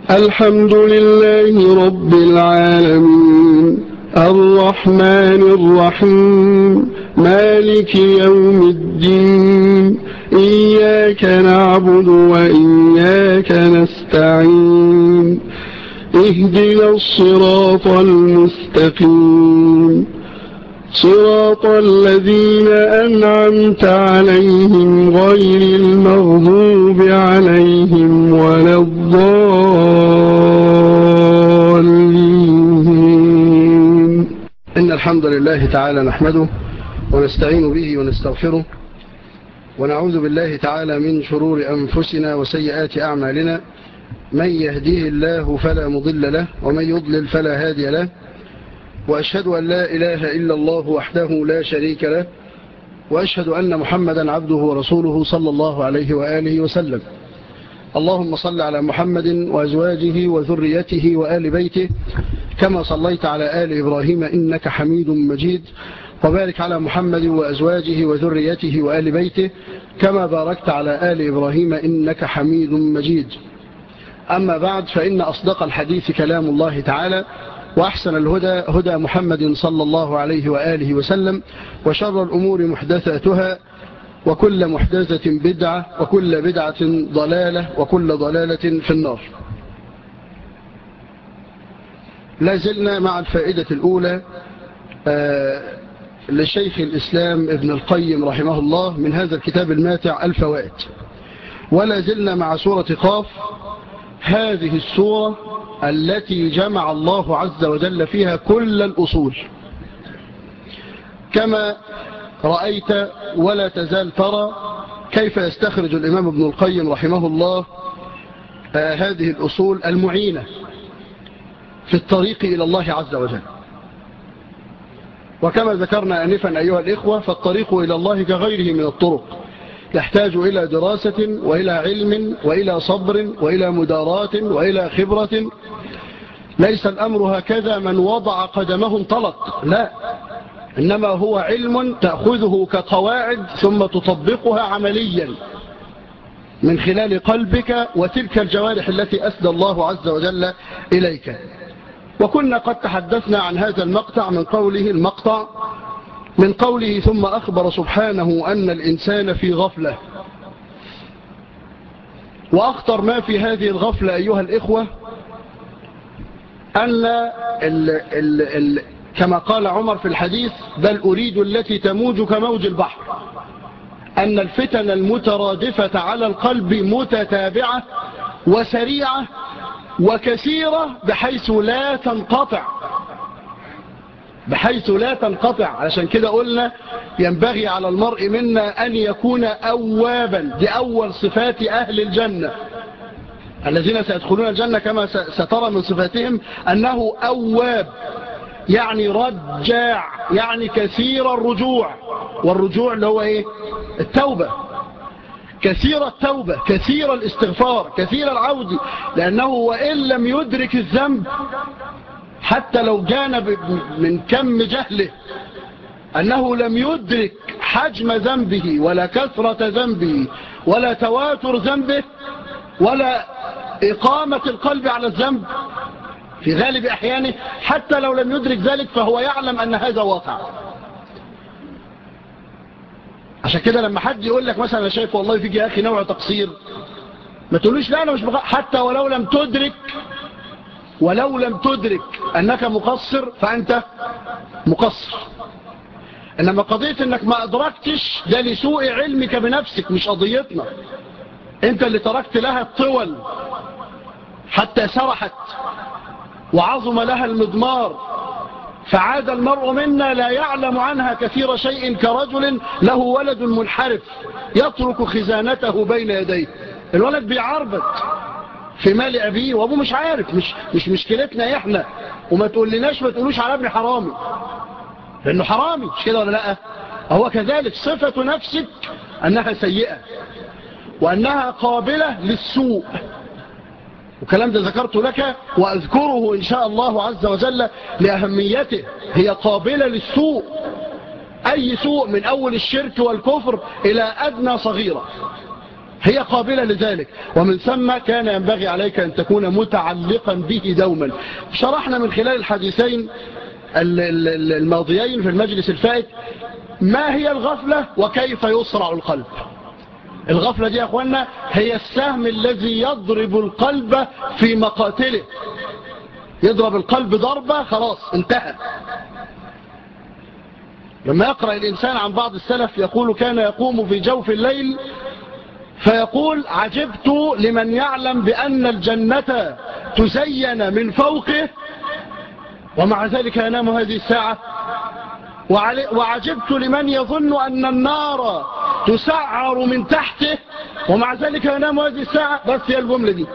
الحمد لله رب العالمين الرحمن الرحيم مالك يوم الدين إياك نعبد وإياك نستعين اهدنا الصراط المستقيم صراط الذين أنعمت عليهم غير المغضوب عليهم ولا الضالين إن الحمد لله تعالى نحمده ونستعين به ونستغفره ونعوذ بالله تعالى من شرور أنفسنا وسيئات أعمالنا من يهديه الله فلا مضل له ومن يضلل فلا هادي له وأشهد أن لا إله إلا الله وحده لا شريك له وأشهد أن محمدا عبده ورسوله صلى الله عليه وآله وسلم اللهم صل على محمد وأزواجه وذريته وآل بيته كما صليت على آل إبراهيم إنك حميد مجيد وبارك على محمد وأزواجه وذريته وآل بيته كما باركت على آل إبراهيم إنك حميد مجيد أما بعد فإن أصدق الحديث كلام الله تعالى وأحسن الهدى هدى محمد صلى الله عليه وآله وسلم وشر الأمور محدثاتها وكل محدثة بدعة وكل بدعة ضلالة وكل ضلالة في النار لا زلنا مع الفائدة الأولى لشيخ الإسلام ابن القيم رحمه الله من هذا الكتاب الماتع الفوائد ولا زلنا مع سورة قاف هذه السورة التي جمع الله عز وجل فيها كل الأصول كما رأيت ولا تزال ترى كيف يستخرج الإمام ابن القيم رحمه الله آه هذه الأصول المعينة في الطريق إلى الله عز وجل وكما ذكرنا أنفا أيها الإخوة فالطريق إلى الله كغيره من الطرق يحتاج إلى دراسة وإلى علم وإلى صبر وإلى مدارات وإلى خبرة ليس الأمر هكذا من وضع قدمه انطلق لا إنما هو علم تأخذه كقواعد ثم تطبقها عمليا من خلال قلبك وتلك الجوارح التي أسدى الله عز وجل إليك وكنا قد تحدثنا عن هذا المقطع من قوله المقطع من قوله ثم أخبر سبحانه أن الإنسان في غفلة وأخطر ما في هذه الغفلة أيها الإخوة أن ال ال ال كما قال عمر في الحديث بل أريد التي تموج كموج البحر أن الفتن المترادفة على القلب متتابعة وسريعة وكثيرة بحيث لا تنقطع بحيث لا تنقطع علشان كده قلنا ينبغي على المرء منا أن يكون أوابا دي أول صفات أهل الجنة الذين سيدخلون الجنة كما سترى من صفاتهم أنه أواب يعني رجاع يعني كثير الرجوع والرجوع اللي هو إيه التوبة كثير التوبة كثير الاستغفار كثير العود لأنه وإن لم يدرك الذنب حتى لو جان من كم جهله أنه لم يدرك حجم ذنبه ولا كثرة ذنبه ولا تواتر ذنبه ولا إقامة القلب على الذنب في غالب أحيانه حتى لو لم يدرك ذلك فهو يعلم أن هذا واقع عشان كده لما حد يقول لك مثلا أنا شايف والله فيك يا أخي نوع تقصير ما تقولوش لا أنا مش بقى حتى ولو لم تدرك ولو لم تدرك أنك مقصر فأنت مقصر إنما قضية أنك ما أدركتش ده لسوء علمك بنفسك مش قضيتنا أنت اللي تركت لها الطول حتى سرحت وعظم لها المضمار فعاد المرء منا لا يعلم عنها كثير شيء كرجل له ولد منحرف يترك خزانته بين يديه الولد بيعربت في مال أبيه وأبوه مش عارف مش, مش مشكلتنا إحنا وما تقول لناش ما تقولوش على ابن حرامي لأنه حرامي مش كده ولا لا هو كذلك صفة نفسك أنها سيئة وأنها قابلة للسوء وكلام ده ذكرته لك وأذكره إن شاء الله عز وجل لأهميته هي قابلة للسوء أي سوء من أول الشرك والكفر إلى أدنى صغيرة هي قابلة لذلك ومن ثم كان ينبغي عليك أن تكون متعلقا به دوما شرحنا من خلال الحديثين الماضيين في المجلس الفائت ما هي الغفلة وكيف يصرع القلب الغفلة دي يا أخوانا هي السهم الذي يضرب القلب في مقاتله يضرب القلب ضربة خلاص انتهى لما يقرأ الإنسان عن بعض السلف يقول كان يقوم في جوف الليل فيقول عجبت لمن يعلم بأن الجنة تزين من فوقه ومع ذلك ينام هذه الساعة وعجبت لمن يظن أن النار تسعر من تحته ومع ذلك ينام هذه الساعة بس هي الجملة دي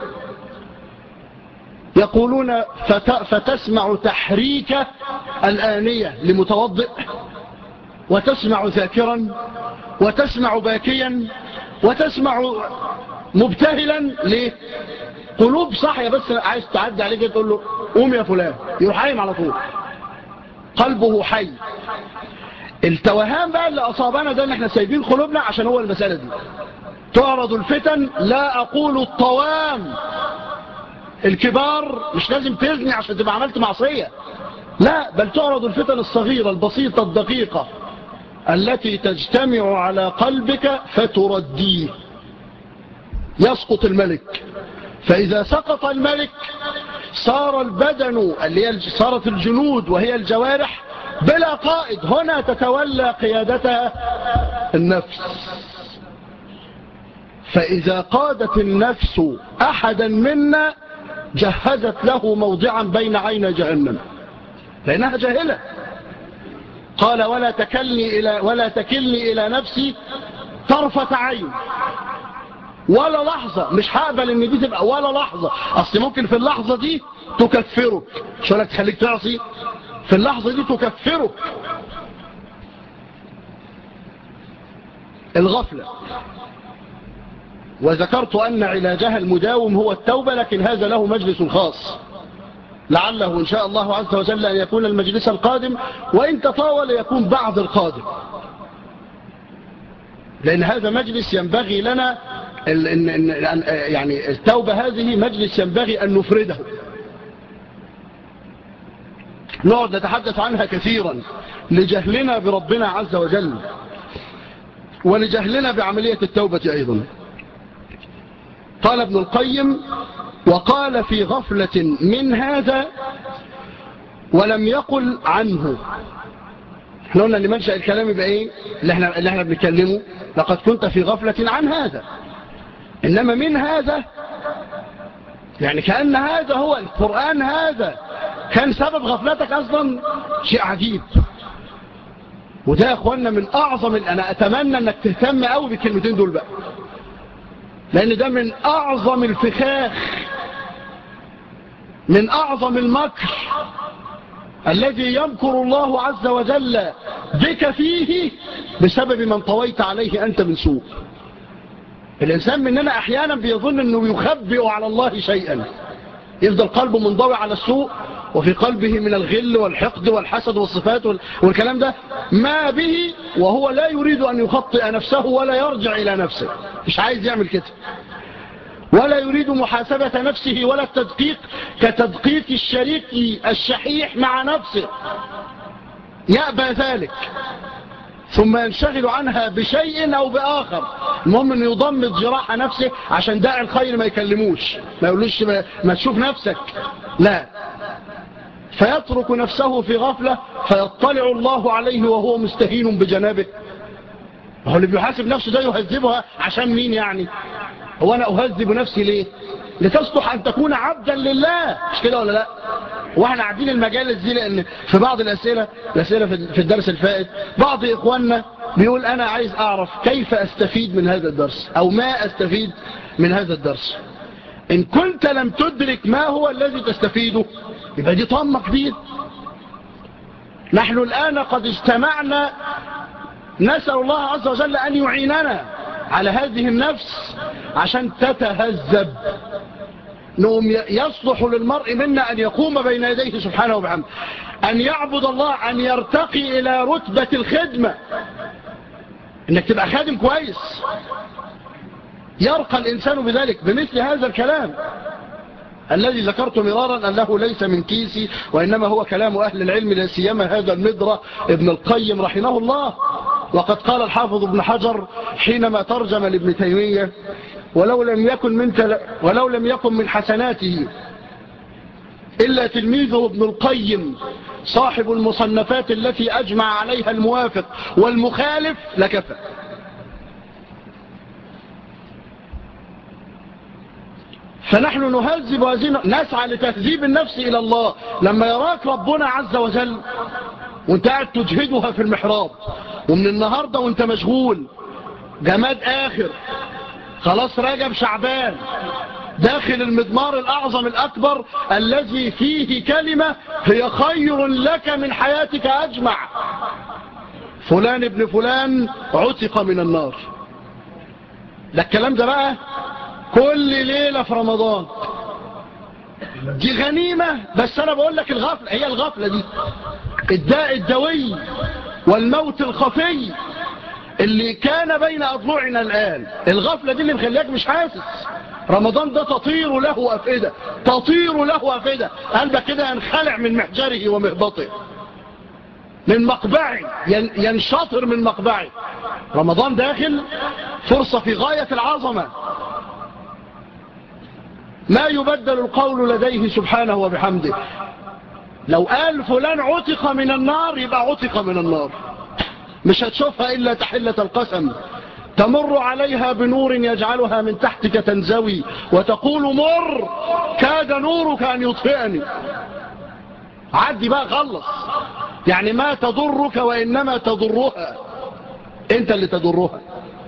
يقولون فتسمع تحريك الآنية لمتوضئ وتسمع ذاكرا وتسمع باكيا وتسمع مبتهلا ليه قلوب صحية بس عايز تعدي عليك تقول له قوم يا فلان يروح حايم على طول قلبه حي التوهان بقى اللي أصابنا ده ان احنا سايبين قلوبنا عشان هو المسألة دي تعرض الفتن لا أقول الطوام الكبار مش لازم تزني عشان تبقى عملت معصية لا بل تعرض الفتن الصغيرة البسيطة الدقيقة التي تجتمع على قلبك فترديه يسقط الملك فإذا سقط الملك صار البدن اللي هي صارت الجنود وهي الجوارح بلا قائد هنا تتولى قيادتها النفس فإذا قادت النفس أحدا منا جهزت له موضعا بين عين جهنم لأنها جاهلة قال ولا تكلني إلى, ولا تكلني إلى نفسي طرفة عين ولا لحظة مش هقبل ان دي تبقى ولا لحظة اصل ممكن في اللحظة دي تكفرك شو لك تخليك تعصي في اللحظة دي تكفرك الغفلة وذكرت أن علاجها المداوم هو التوبة لكن هذا له مجلس خاص لعله إن شاء الله عز وجل أن يكون المجلس القادم وإن تطاول يكون بعد القادم لأن هذا مجلس ينبغي لنا يعني التوبة هذه مجلس ينبغي أن نفرده نقعد نتحدث عنها كثيرا لجهلنا بربنا عز وجل ولجهلنا بعملية التوبة أيضا قال ابن القيم وقال في غفلة من هذا ولم يقل عنه احنا قلنا ان منشأ الكلام يبقى ايه اللي احنا, اللي احنا بنتكلمه لقد كنت في غفلة عن هذا انما من هذا يعني كأن هذا هو القرآن هذا كان سبب غفلتك اصلا شيء عجيب وده يا اخوانا من اعظم انا اتمنى انك تهتم قوي بالكلمتين دول بقى لان ده من اعظم الفخاخ من أعظم المكر الذي يمكر الله عز وجل بك فيه بسبب من طويت عليه أنت من سوء الإنسان مننا أحيانا بيظن أنه يخبئ على الله شيئا يفضل قلبه منضوي على السوء وفي قلبه من الغل والحقد والحسد والصفات والكلام ده ما به وهو لا يريد أن يخطئ نفسه ولا يرجع إلى نفسه مش عايز يعمل كده ولا يريد محاسبة نفسه ولا التدقيق كتدقيق الشريك الشحيح مع نفسه يأبى ذلك ثم ينشغل عنها بشيء أو بآخر المهم أنه يضمد جراح نفسه عشان داعي الخير ما يكلموش ما يقولوش ما, ما تشوف نفسك لا فيترك نفسه في غفلة فيطلع الله عليه وهو مستهين بجنابه هو اللي بيحاسب نفسه ده يهذبها عشان مين يعني هو أنا أهذب نفسي ليه لتصلح أن تكون عبدا لله مش كده ولا لا واحنا عارفين المجالس دي لأن في بعض الأسئلة الأسئلة في الدرس الفائت بعض إخواننا بيقول أنا عايز أعرف كيف أستفيد من هذا الدرس أو ما أستفيد من هذا الدرس إن كنت لم تدرك ما هو الذي تستفيده يبقى دي طامة كبير نحن الآن قد اجتمعنا نسأل الله عز وجل أن يعيننا على هذه النفس عشان تتهذب نوم يصلح للمرء منا أن يقوم بين يديه سبحانه وبحمده أن يعبد الله أن يرتقي إلى رتبة الخدمة إنك تبقى خادم كويس يرقى الإنسان بذلك بمثل هذا الكلام الذي ذكرت مرارا أنه ليس من كيسي وإنما هو كلام أهل العلم لا سيما هذا المدرة ابن القيم رحمه الله وقد قال الحافظ ابن حجر حينما ترجم لابن تيمية ولو لم يكن من, تل... ولو لم يكن من حسناته إلا تلميذه ابن القيم صاحب المصنفات التي أجمع عليها الموافق والمخالف لكفى فنحن نهذب هذه نسعى لتهذيب النفس إلى الله لما يراك ربنا عز وجل وانت قاعد تجهدها في المحراب ومن النهاردة وانت مشغول جماد آخر خلاص راجب شعبان داخل المضمار الأعظم الأكبر الذي فيه كلمة هي خير لك من حياتك أجمع فلان ابن فلان عتق من النار ده الكلام ده بقى كل ليلة في رمضان دي غنيمة بس أنا بقول لك الغفلة هي الغفلة دي الداء الدوي والموت الخفي اللي كان بين أضلوعنا الآن الغفلة دي اللي مخليك مش حاسس رمضان ده تطير له أفئدة تطير له أفئدة قلبك كده ينخلع من محجره ومهبطه من مقبعه ينشطر من مقبعه رمضان داخل فرصة في غاية العظمة ما يبدل القول لديه سبحانه وبحمده لو قال فلان عتق من النار يبقى عتق من النار مش هتشوفها إلا تحلة القسم تمر عليها بنور يجعلها من تحتك تنزوي وتقول مر كاد نورك أن يطفئني عدي بقى خلص يعني ما تضرك وإنما تضرها انت اللي تضرها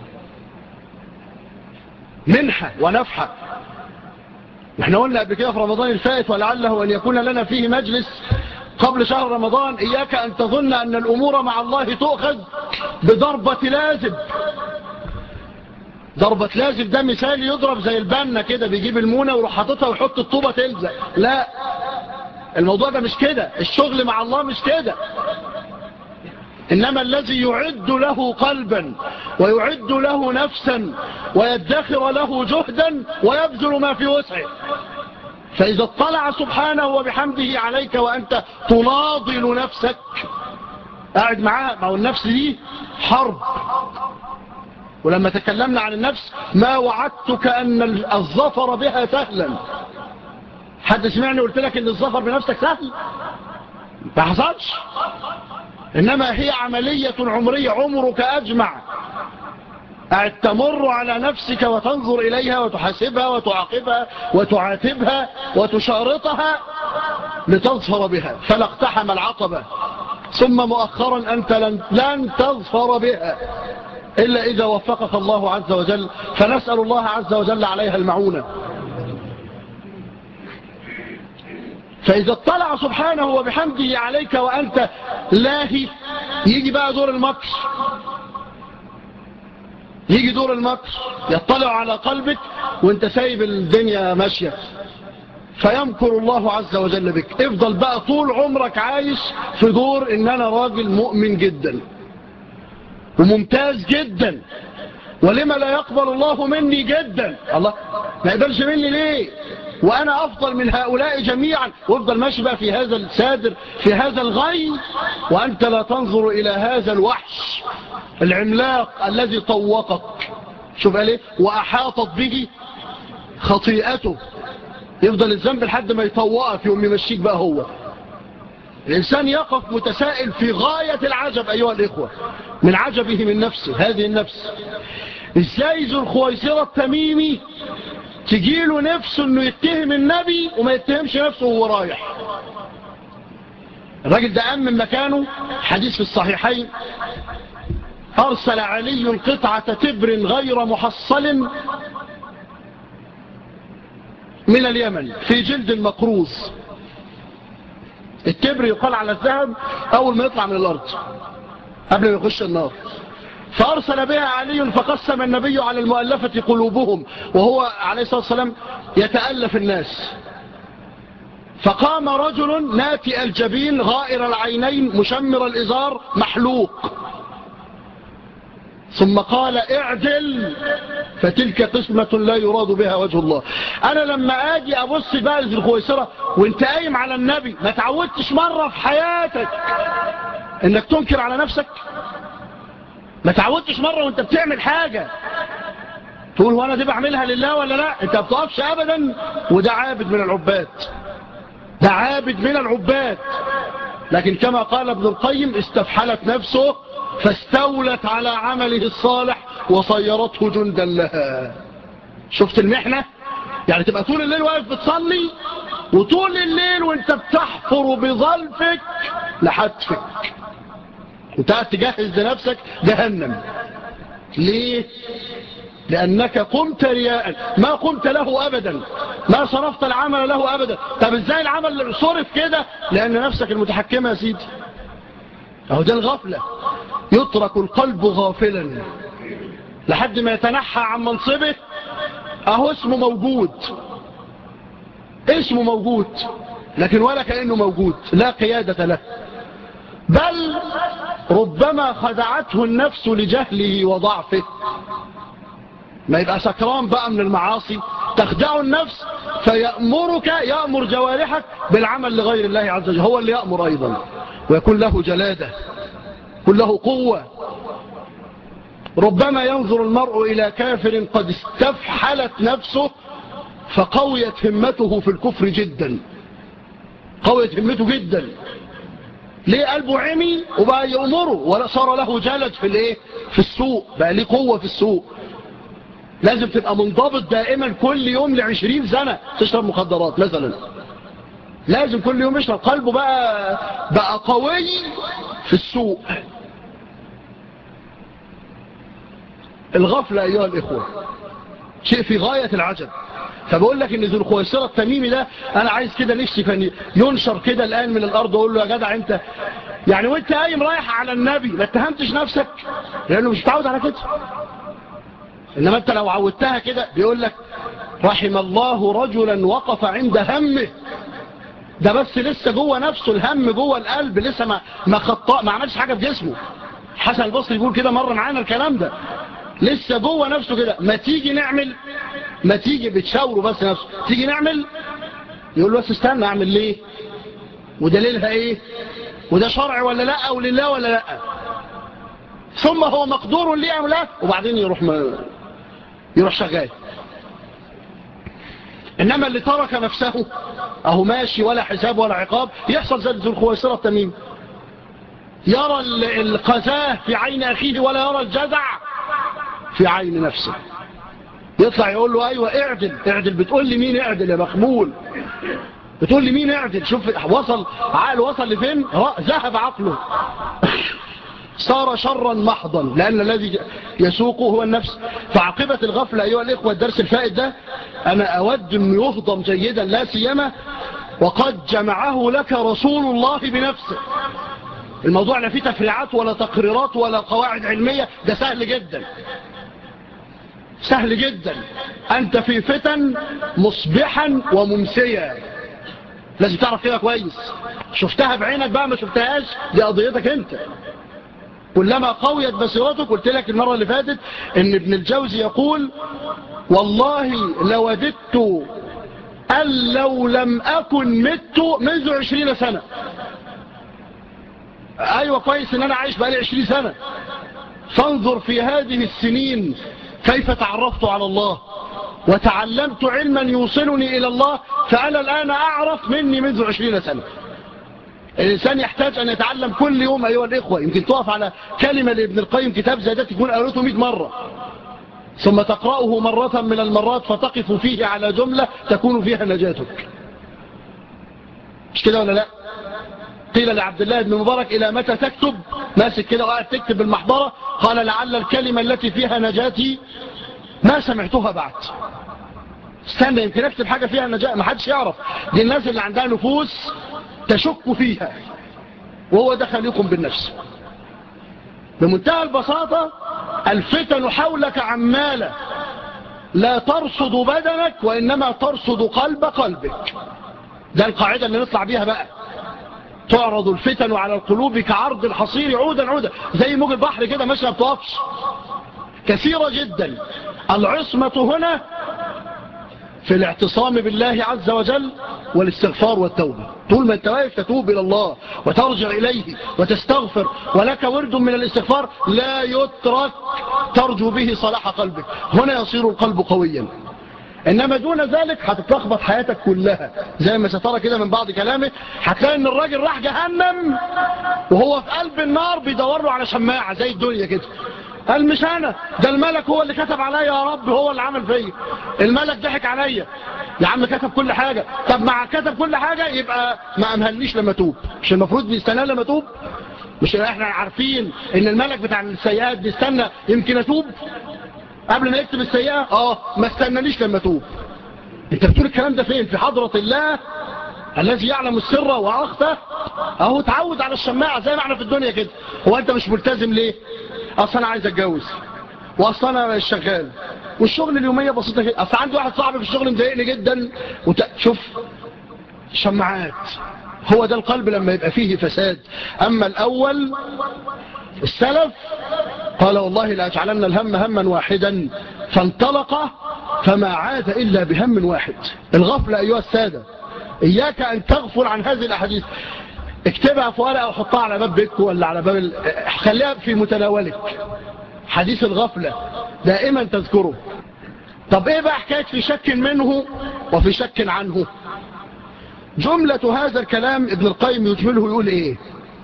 منحة ونفحة احنا قلنا قبل كده في رمضان الفائت ولعله أن يكون لنا فيه مجلس قبل شهر رمضان إياك أن تظن أن الأمور مع الله تؤخذ بضربة لازم ضربة لازم ده مثال يضرب زي البنة كده بيجيب المونة ويروح حاططها ويحط الطوبة تلزق لا الموضوع ده مش كده الشغل مع الله مش كده إنما الذي يعد له قلبا ويعد له نفسا ويدخر له جهدا ويبذل ما في وسعه فإذا اطلع سبحانه وبحمده عليك وأنت تناضل نفسك قاعد معاه ما هو النفس دي حرب ولما تكلمنا عن النفس ما وعدتك أن الظفر بها سهلا حد سمعني قلت لك أن الظفر بنفسك سهل ما حصلش إنما هي عملية عمرية عمرك أجمع قاعد تمر على نفسك وتنظر إليها وتحاسبها وتعاقبها وتعاتبها وتشارطها لتظفر بها فلا اقتحم العقبة ثم مؤخرا أنت لن, لن تظفر بها إلا إذا وفقك الله عز وجل فنسأل الله عز وجل عليها المعونة فإذا اطلع سبحانه وبحمده عليك وأنت لاهي يجي بقى دور المكر يجي دور المكر يطلع على قلبك وانت سايب الدنيا ماشية فيمكر الله عز وجل بك افضل بقى طول عمرك عايش في دور ان انا راجل مؤمن جدا وممتاز جدا ولما لا يقبل الله مني جدا الله ما يقبلش مني ليه وأنا أفضل من هؤلاء جميعا وافضل ماشي بقى في هذا السادر في هذا الغي وأنت لا تنظر إلى هذا الوحش العملاق الذي طوقك شوف قال ايه وأحاطت به خطيئته يفضل الذنب لحد ما يطوقك يوم يمشيك بقى هو الإنسان يقف متسائل في غاية العجب أيها الإخوة من عجبه من نفسه هذه النفس ازاي ذو الخويصرة التميمي تجيله نفسه انه يتهم النبي وما يتهمش نفسه وهو رايح الراجل ده قام من مكانه حديث في الصحيحين أرسل علي قطعة تبر غير محصل من اليمن في جلد مقروز التبر يقال على الذهب أول ما يطلع من الأرض قبل ما يخش النار فأرسل بها علي فقسم النبي على المؤلفة قلوبهم وهو عليه الصلاة والسلام يتألف الناس فقام رجل ناتئ الجبين غائر العينين مشمر الإزار محلوق ثم قال اعدل فتلك قسمة لا يراد بها وجه الله انا لما اجي ابص بقى في الخويسرة وانت قايم على النبي ما تعودتش مرة في حياتك انك تنكر على نفسك ما تعودتش مرة وانت بتعمل حاجة تقول وانا دي بعملها لله ولا لا انت بتقفش ابدا وده عابد من العباد ده عابد من العباد لكن كما قال ابن القيم استفحلت نفسه فاستولت على عمله الصالح وصيرته جندا لها شفت المحنة يعني تبقى طول الليل واقف بتصلي وطول الليل وانت بتحفر بظلفك لحتفك وانت قاعد تجهز لنفسك جهنم ليه لأنك قمت رياء ما قمت له أبدا ما صرفت العمل له أبدا طب ازاي العمل صرف كده لأن نفسك المتحكمة يا سيدي أهو ده الغفلة يترك القلب غافلا لحد ما يتنحى عن منصبه أهو اسمه موجود اسمه موجود لكن ولا كأنه موجود لا قيادة له بل ربما خدعته النفس لجهله وضعفه ما يبقى سكران بقى من المعاصي تخدعه النفس فيأمرك يأمر جوارحك بالعمل لغير الله عز وجل هو اللي يأمر أيضا ويكون له جلادة يكون له قوة ربما ينظر المرء إلى كافر قد استفحلت نفسه فقويت همته في الكفر جدا قويت همته جدا ليه قلبه عمي وبقى يأمره ولا صار له جلد في الايه في السوق بقى ليه قوة في السوق لازم تبقى منضبط دائما كل يوم لعشرين سنة تشرب مخدرات مثلا لازم كل يوم يشرب قلبه بقى, بقى قوي في السوق الغفلة أيها الإخوة شيء في غاية العجب فبقول لك ان ذو الخويسرة التميمي ده انا عايز كده نفسي كان ينشر كده الان من الارض واقول له يا جدع انت يعني وانت قايم رايح على النبي ما اتهمتش نفسك لانه مش متعود على كده انما انت لو عودتها كده بيقول لك رحم الله رجلا وقف عند همه ده بس لسه جوه نفسه الهم جوه القلب لسه ما ما خطأ ما عملش حاجه في جسمه حسن البصري بيقول كده مره معانا الكلام ده لسه جوه نفسه كده ما تيجي نعمل ما تيجي بتشاوره بس نفسه تيجي نعمل يقول له بس استنى اعمل ليه ودليلها ايه وده شرع ولا لا او لله ولا لا ثم هو مقدور ليه او لا وبعدين يروح ما يروح شغال انما اللي ترك نفسه اهو ماشي ولا حساب ولا عقاب يحصل زي ذو الخويصرة التميم يرى القذاه في عين اخيه ولا يرى الجزع في عين نفسه يطلع يقول له ايوه اعدل اعدل بتقول لي مين اعدل يا مخمول بتقول لي مين اعدل شوف وصل عقل وصل لفين ذهب عقله صار شرا محضا لأن الذي يسوقه هو النفس فعقبة الغفلة أيها الإخوة الدرس الفائد ده أنا أود أن يهضم جيدا لا سيما وقد جمعه لك رسول الله بنفسه الموضوع لا فيه تفريعات ولا تقريرات ولا قواعد علمية ده سهل جدا سهل جدا أنت في فتن مصبحا وممسيا لازم تعرف كده كويس شفتها بعينك بقى ما شفتهاش دي قضيتك انت كلما قويت بصيرتك قلت لك المرة اللي فاتت ان ابن الجوزي يقول والله لوددت أن لو لم أكن مت منذ عشرين سنة أيوة كويس ان أنا عايش بقالي عشرين سنة فانظر في هذه السنين كيف تعرفت على الله وتعلمت علما يوصلني إلى الله فأنا الآن أعرف مني منذ عشرين سنة الإنسان يحتاج أن يتعلم كل يوم أيها الإخوة يمكن تقف على كلمة لابن القيم كتاب زي ده تكون قريته 100 مرة ثم تقرأه مرة من المرات فتقف فيه على جملة تكون فيها نجاتك مش كده ولا لا قيل لعبد الله بن مبارك إلى متى تكتب ماسك كده وقاعد تكتب المحضرة قال لعل الكلمة التي فيها نجاتي ما سمعتها بعد استنى يمكن اكتب حاجة فيها نجاة ما حدش يعرف دي الناس اللي عندها نفوس تشك فيها وهو ده خليكم بالنفس بمنتهى البساطة الفتن حولك عمالة لا ترصد بدنك وإنما ترصد قلب قلبك ده القاعدة اللي نطلع بيها بقى تعرض الفتن على القلوب كعرض الحصير عودا عودا زي موج البحر كده ماشي ما بتقفش كثيرة جدا العصمة هنا في الاعتصام بالله عز وجل والاستغفار والتوبة طول ما انت واقف تتوب إلى الله وترجع إليه وتستغفر ولك ورد من الاستغفار لا يترك ترجو به صلاح قلبك هنا يصير القلب قويا إنما دون ذلك هتتلخبط حياتك كلها زي ما سترى كده من بعض كلامه هتلاقي ان الراجل راح جهنم وهو في قلب النار بيدور له على شماعة زي الدنيا كده قال مش انا ده الملك هو اللي كتب عليا يا رب هو اللي عمل فيا الملك ضحك عليا يا عم كتب كل حاجة طب مع كتب كل حاجة يبقى ما امهلنيش لما توب مش المفروض بيستنى لما توب مش احنا عارفين ان الملك بتاع السيئات بيستنى يمكن اتوب قبل ما يكتب السيئة اه ما استنانيش لما توب انت بتقول الكلام ده فين في حضرة الله الذي يعلم السر واخفى اهو تعود على الشماعة زي ما احنا في الدنيا كده هو انت مش ملتزم ليه اصلا انا عايز اتجوز واصلا انا شغال والشغل اليومية بسيطة كده اصلا عندي واحد صاحبي في الشغل مضايقني جدا وت... شوف شماعات هو ده القلب لما يبقى فيه فساد اما الاول السلف قال والله لأجعلن الهم هما واحدا فانطلق فما عاد إلا بهم واحد الغفلة أيها السادة إياك أن تغفل عن هذه الأحاديث اكتبها في ورقة وحطها على باب بيتك ولا على باب ال... خليها في متناولك حديث الغفلة دائما تذكره طب ايه بقى حكاية في شك منه وفي شك عنه جملة هذا الكلام ابن القيم يجمله يقول ايه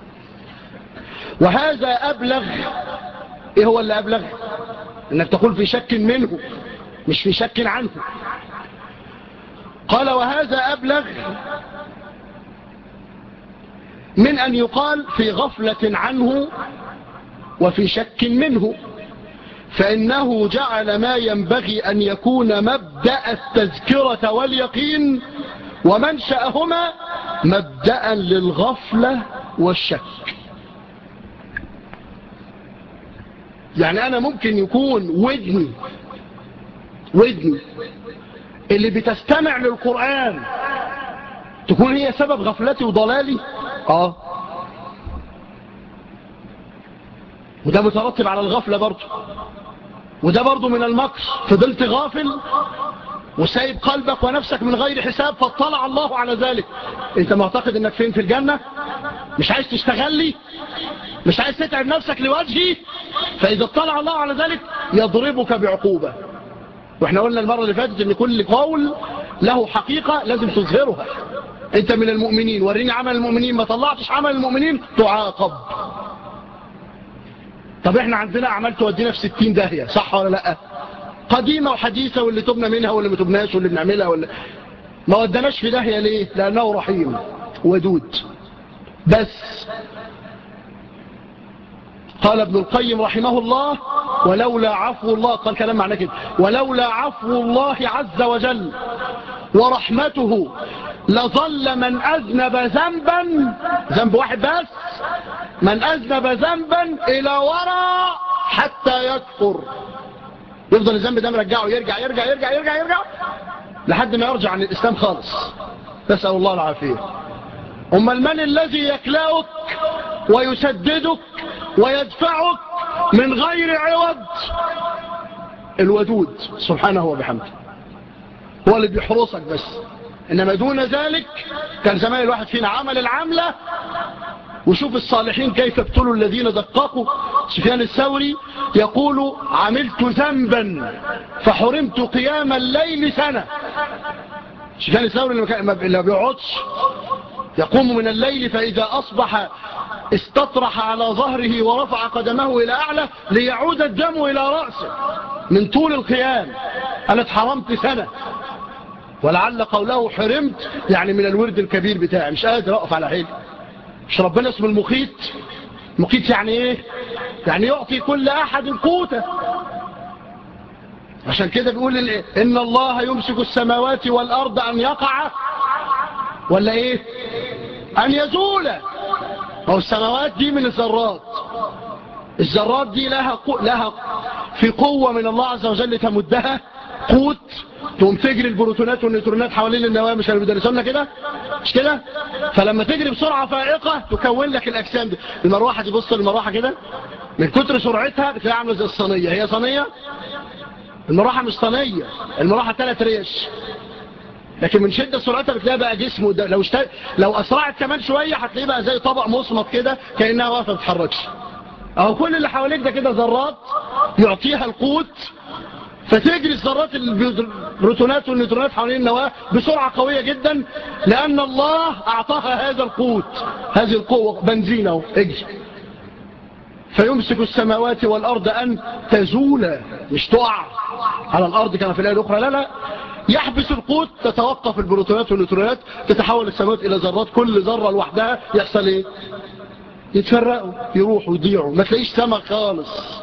وهذا أبلغ إيه هو اللي أبلغ أنك تقول في شك منه مش في شك عنه قال وهذا أبلغ من أن يقال في غفلة عنه وفي شك منه فإنه جعل ما ينبغي أن يكون مبدأ التذكرة واليقين ومنشأهما مبدأ للغفلة والشك يعني أنا ممكن يكون ودني ودني اللي بتستمع للقرآن تكون هي سبب غفلتي وضلالي آه وده مترتب على الغفلة برضه وده برضه من المكر فضلت غافل وسايب قلبك ونفسك من غير حساب فاطلع الله على ذلك انت معتقد انك فين في الجنة مش عايز تشتغل لي مش عايز تتعب نفسك لوجهي فإذا اطلع الله على ذلك يضربك بعقوبة واحنا قلنا المرة اللي فاتت ان كل قول له حقيقة لازم تظهرها انت من المؤمنين وريني عمل المؤمنين ما طلعتش عمل المؤمنين تعاقب طب احنا عندنا اعمال تودينا في ستين داهية صح ولا لا قديمة وحديثة واللي تبنى منها واللي ما تبناش واللي بنعملها واللي ما ودناش في داهية ليه لانه رحيم ودود بس قال ابن القيم رحمه الله ولولا عفو الله قال كلام معنى كده ولولا عفو الله عز وجل ورحمته لظل من أذنب ذنبا ذنب واحد بس من أذنب ذنبا إلى وراء حتى يكفر يفضل الذنب ده مرجعه يرجع يرجع يرجع يرجع يرجع لحد ما يرجع عن الإسلام خالص نسأل الله العافية أما المن الذي يكلاؤك ويسددك ويدفعك من غير عوض الودود سبحانه وبحمده هو اللي بيحرصك بس إنما دون ذلك كان زمان الواحد فينا عمل العملة وشوف الصالحين كيف ابتلوا الذين دققوا سفيان الثوري يقول عملت ذنبا فحرمت قيام الليل سنة سفيان الثوري اللي ما بيقعدش يقوم من الليل فإذا أصبح استطرح على ظهره ورفع قدمه إلى أعلى ليعود الدم إلى رأسه من طول القيام أنا اتحرمت سنة ولعل قوله حرمت يعني من الورد الكبير بتاعي مش قادر أقف على حيلي مش ربنا اسم المخيط مخيط يعني ايه يعني يعطي كل أحد قوته عشان كده بيقول إن الله يمسك السماوات والأرض أن يقع ولا ايه أن يزول أو السماوات دي من الذرات الذرات دي لها, قو... لها في قوة من الله عز وجل تمدها قوت تقوم تجري البروتونات والنيوترونات حوالين النواة مش اللي بيدرسونا كده مش كده فلما تجري بسرعة فائقة تكون لك الأجسام دي المروحة دي بص المروحة كده من كتر سرعتها بتلاقيها عامله زي الصينيه هي صينيه المروحه مش صينيه المروحه ثلاث ريش لكن من شدة سرعتها بتلاقي بقى جسمه ده لو, اشت... لو أسرعت كمان شوية هتلاقيه بقى زي طبق مصمت كده كأنها واقفة ما بتتحركش أو كل اللي حواليك ده كده ذرات يعطيها القوت فتجري الذرات البروتونات والنيوترونات حوالين النواة بسرعة قوية جدا لأن الله أعطاها هذا القوت هذه القوة بنزينه اجري فيمسك السماوات والأرض أن تزول مش تقع على الأرض كما في الآية الأخرى لا لا يحبس القوت تتوقف البروتونات والنيوترونات تتحول السماوات إلى ذرات كل ذرة لوحدها يحصل إيه يتفرقوا يروحوا يضيعوا ما تلاقيش سما خالص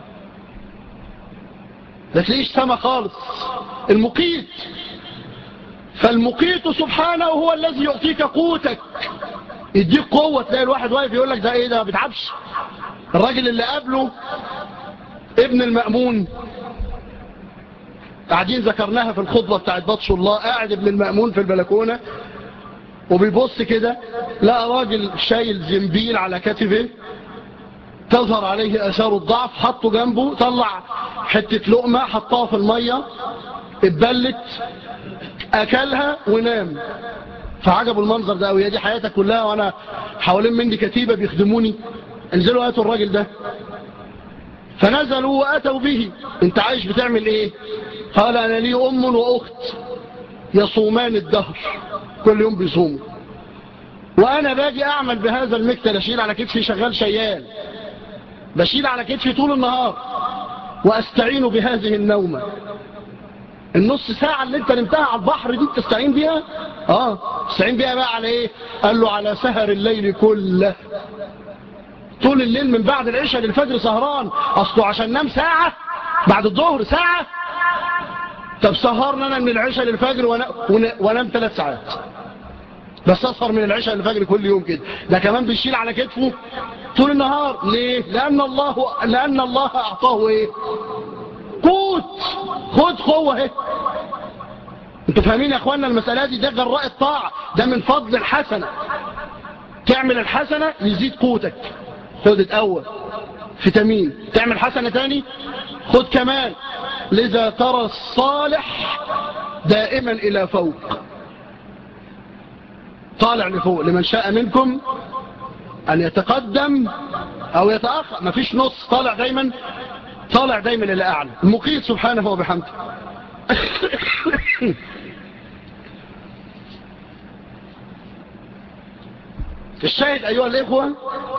ما تلاقيش سما خالص المقيت فالمقيت سبحانه هو الذي يعطيك قوتك يديك قوة تلاقي الواحد واقف يقول لك ده ايه ده ما بتعبش الراجل اللي قبله ابن المأمون قاعدين ذكرناها في الخطبة بتاعت بطش الله قاعد ابن المأمون في البلكونة وبيبص كده لقى راجل شايل زنبيل على كتفه تظهر عليه أثار الضعف حطه جنبه طلع حتة لقمة حطها في المية اتبلت أكلها ونام فعجبوا المنظر ده وهي دي حياتك كلها وأنا حوالين مني كتيبة بيخدموني انزلوا هاتوا الراجل ده فنزلوا وأتوا به انت عايش بتعمل ايه قال أنا لي أم وأخت يصومان الدهر كل يوم بيصوموا وأنا باجي أعمل بهذا المكتل أشيل على كتفي شغال شيال بشيل على كتفي طول النهار وأستعين بهذه النومة النص ساعة اللي انت نمتها على البحر دي تستعين بيها اه تستعين بيها بقى على ايه قال له على سهر الليل كله طول الليل من بعد العشاء للفجر سهران اصله عشان نام ساعة بعد الظهر ساعة طب سهرنا انا من العشاء للفجر وانام ثلاث ساعات بس اسهر من العشاء للفجر كل يوم كده ده كمان بيشيل على كتفه طول النهار ليه لان الله لان الله اعطاه ايه قوت خد قوه اهي انتوا فاهمين يا اخوانا المساله دي ده جراء الطاعه ده من فضل الحسنه تعمل الحسنه يزيد قوتك خد الاول فيتامين تعمل حسنه تاني خد كمان لذا ترى الصالح دائما الى فوق طالع لفوق لمن شاء منكم أن يتقدم أو يتأخر مفيش نص طالع دايما طالع دايما إلى أعلى المقيت سبحانه وبحمده الشاهد أيها الإخوة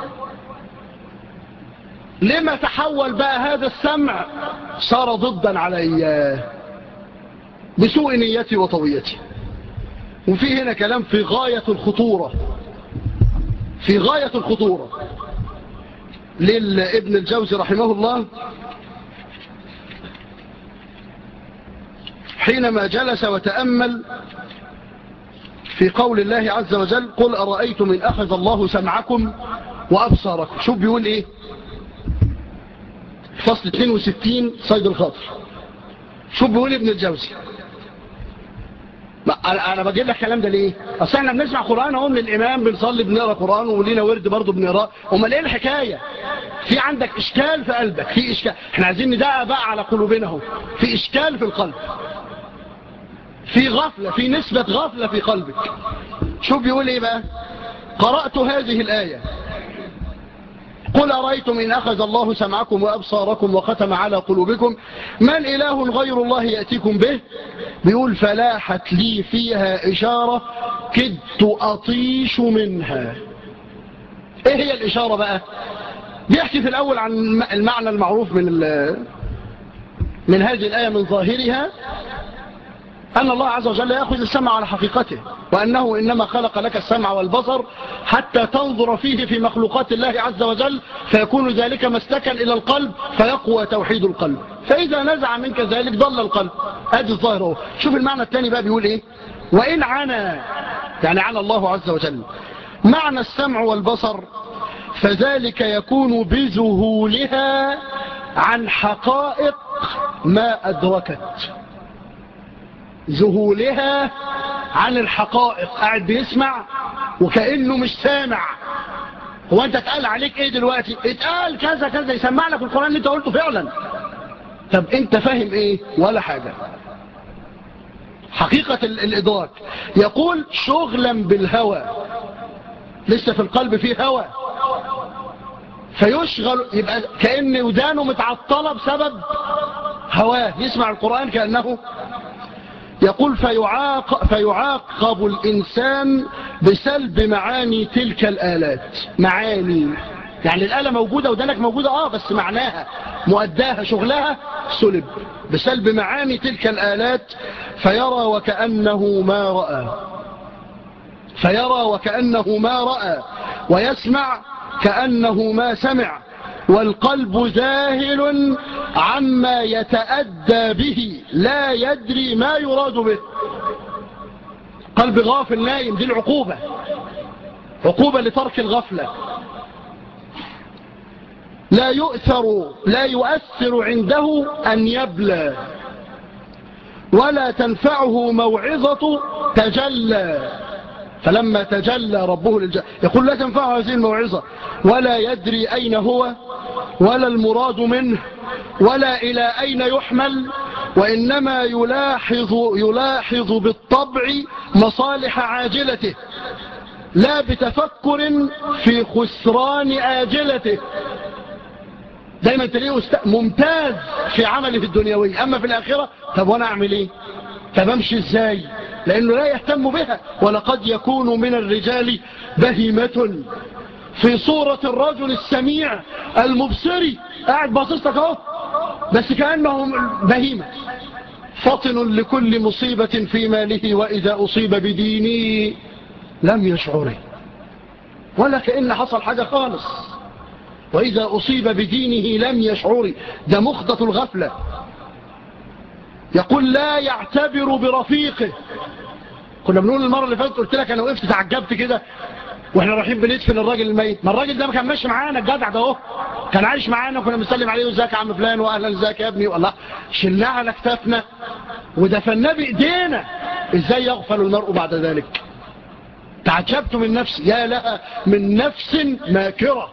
لما تحول بقى هذا السمع صار ضدا علي بسوء نيتي وطويتي وفي هنا كلام في غاية الخطورة في غاية الخطورة للابن الجوزي رحمه الله حينما جلس وتأمل في قول الله عز وجل قل أرأيتم إن أخذ الله سمعكم وأبصاركم شوف بيقول إيه فصل 62 صيد الخاطر شوف بيقول ابن الجوزي انا بجيب لك الكلام ده ليه اصل احنا بنسمع قران اهو من الامام بنصلي بنقرا قران ولينا ورد برضه بنقراه امال ايه الحكايه في عندك اشكال في قلبك في اشكال احنا عايزين ندقق بقى على قلوبنا اهو في اشكال في القلب في غفله في نسبه غفله في قلبك شوف بيقول ايه بقى قرات هذه الايه قل أرأيتم إن أخذ الله سمعكم وأبصاركم وختم على قلوبكم من إله غير الله يأتيكم به بيقول فلاحت لي فيها إشارة كدت أطيش منها إيه هي الإشارة بقى بيحكي في الأول عن المعنى المعروف من من هذه الآية من ظاهرها أن الله عز وجل يأخذ السمع على حقيقته وأنه إنما خلق لك السمع والبصر حتى تنظر فيه في مخلوقات الله عز وجل فيكون ذلك مسلكا إلى القلب فيقوى توحيد القلب فإذا نزع منك ذلك ضل القلب هذه الظاهرة شوف المعنى الثاني بقى بيقول إيه وإن عنا يعني عنا الله عز وجل معنى السمع والبصر فذلك يكون بذهولها عن حقائق ما أدركت ذهولها عن الحقائق قاعد بيسمع وكأنه مش سامع هو انت اتقال عليك ايه دلوقتي اتقال كذا كذا يسمع لك القرآن اللي انت قلته فعلا طب انت فاهم ايه ولا حاجة حقيقة الإدراك يقول شغلا بالهوى لسه في القلب فيه هوى فيشغل يبقى كأن ودانه متعطلة بسبب هواه يسمع القرآن كأنه يقول فيعاق فيعاقب الإنسان بسلب معاني تلك الآلات معاني يعني الآلة موجودة ودانك موجودة آه بس معناها مؤداها شغلها سلب بسلب معاني تلك الآلات فيرى وكأنه ما رأى فيرى وكأنه ما رأى ويسمع كأنه ما سمع والقلب ذاهل عما يتأدى به لا يدري ما يراد به قلب غافل نايم دي العقوبة عقوبة لترك الغفلة لا يؤثر لا يؤثر عنده أن يبلى ولا تنفعه موعظة تجلى فلما تجلى ربه للجنة يقول لا تنفعه هذه الموعظة ولا يدري أين هو ولا المراد منه ولا إلى أين يحمل وإنما يلاحظ, يلاحظ بالطبع مصالح عاجلته لا بتفكر في خسران آجلته دايما تلاقيه ممتاز في عمله الدنيوي أما في الآخرة طب وأنا أعمل إيه طب أمشي إزاي لأنه لا يهتم بها ولقد يكون من الرجال بهيمة في صورة الرجل السميع المبصري قاعد باصص لك اهو بس كأنه بهيمة فطن لكل مصيبة في ماله وإذا أصيب بدينه لم يشعره ولا كأن حصل حاجة خالص وإذا أصيب بدينه لم يشعره ده مخضة الغفلة يقول لا يعتبر برفيقه كنا بنقول المرة اللي فاتت قلت لك أنا وقفت تعجبت كده واحنا رايحين بندفن الراجل الميت ما الراجل ده ما كان ماشي معانا الجدع ده اهو كان عايش معانا وكنا بنسلم عليه وازيك يا عم فلان واهلا ازيك يا ابني والله شلناه على كتافنا ودفناه بايدينا ازاي يغفل المرء بعد ذلك تعجبت من نفسي يا لها من نفس ماكرة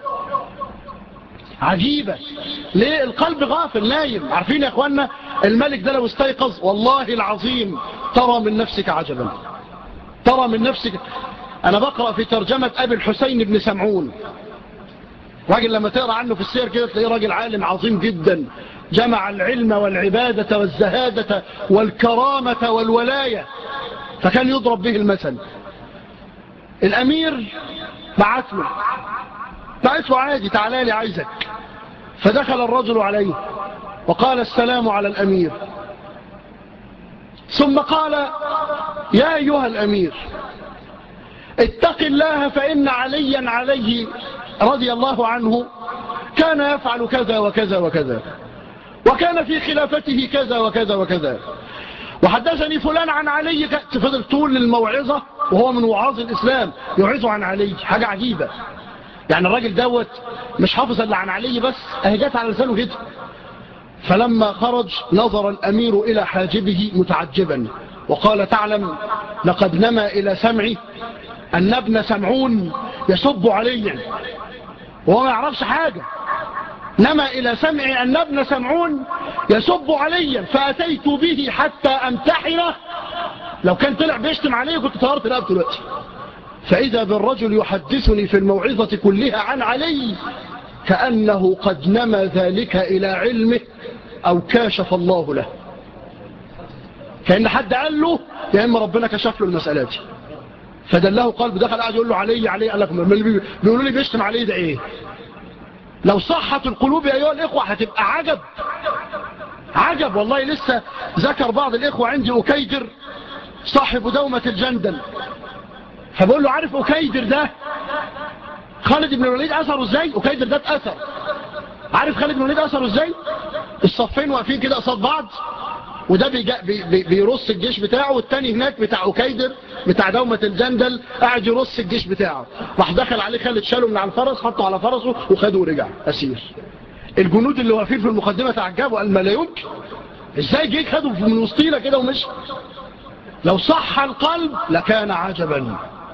عجيبة ليه القلب غافل نايم عارفين يا اخوانا الملك ده لو استيقظ والله العظيم ترى من نفسك عجبا ترى من نفسك أنا بقرأ في ترجمة أبي الحسين بن سمعون راجل لما تقرأ عنه في السير كده تلاقيه راجل عالم عظيم جدا جمع العلم والعبادة والزهادة والكرامة والولاية فكان يضرب به المثل الأمير بعث له بعث له عادي تعالى لي عايزك فدخل الرجل عليه وقال السلام على الأمير ثم قال يا أيها الأمير اتق الله فإن عليا عليه رضي الله عنه كان يفعل كذا وكذا وكذا وكان في خلافته كذا وكذا وكذا وحدثني فلان عن علي فضل طول للموعظة وهو من وعاظ الإسلام يعظه عن علي حاجة عجيبة يعني الراجل دوت مش حافظ اللي عن علي بس اهي جات على لسانه كده فلما خرج نظر الأمير إلى حاجبه متعجبا وقال تعلم لقد نمى إلى سمعي أن ابن سمعون يسب عليا وهو ما يعرفش حاجة نما إلى سمعي أن ابن سمعون يسب عليا فأتيت به حتى أمتحنه لو كان طلع بيشتم عليه كنت طهرت رقبته دلوقتي فإذا بالرجل يحدثني في الموعظة كلها عن علي كأنه قد نمى ذلك إلى علمه أو كاشف الله له كأن حد قال له يا إما ربنا كشف له المسألة دي فدله قلب دخل قاعد يقول له علي علي قال لك بيقولوا لي بيشتم عليه ده ايه لو صحت القلوب يا ايها الاخوه هتبقى عجب عجب والله لسه ذكر بعض الاخوه عندي اكيدر صاحب دومه الجندل فبقول له عارف اكيدر ده خالد بن الوليد اثره ازاي اكيدر ده اتاثر عارف خالد بن الوليد اثره ازاي الصفين واقفين كده قصاد بعض وده بي بي بيرص الجيش بتاعه والتاني هناك بتاع أكيدر بتاع دومة الجندل قاعد يرص الجيش بتاعه راح دخل عليه خالد شاله من على الفرس حطه على فرسه وخده ورجع أسير الجنود اللي واقفين في المقدمة تعجبوا قال ما لا يمكن ازاي جيك خده من وسطينا كده ومشي لو صح القلب لكان عجبا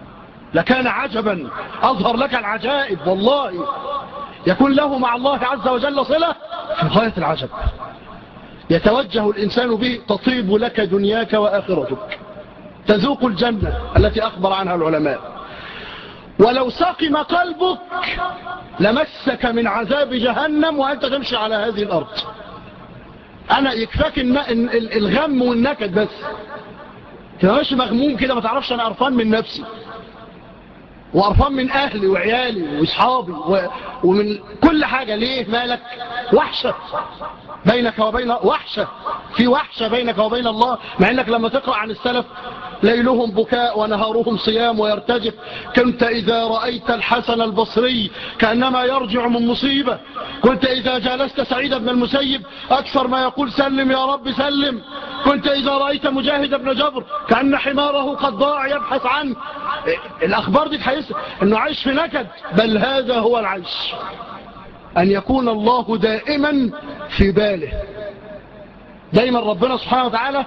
لكان عجبا أظهر لك العجائب والله يكون له مع الله عز وجل صلة في غاية العجب يتوجه الإنسان به تطيب لك دنياك وآخرتك تذوق الجنة التي أخبر عنها العلماء ولو سقم قلبك لمسك من عذاب جهنم وأنت تمشي على هذه الأرض أنا يكفاك الغم والنكد بس تبقى ماشي مغموم كده ما تعرفش أنا أرفان من نفسي وأرفان من أهلي وعيالي وإصحابي ومن كل حاجة ليه مالك وحشة بينك وبين وحشة في وحشة بينك وبين الله مع أنك لما تقرأ عن السلف ليلهم بكاء ونهارهم صيام ويرتجف كنت إذا رأيت الحسن البصري كأنما يرجع من مصيبة كنت إذا جالست سعيد بن المسيب أكثر ما يقول سلم يا رب سلم كنت إذا رأيت مجاهد بن جبر كأن حماره قد ضاع يبحث عنه الأخبار دي تحيث أنه عايش في نكد بل هذا هو العيش أن يكون الله دائما في باله دايما ربنا سبحانه وتعالى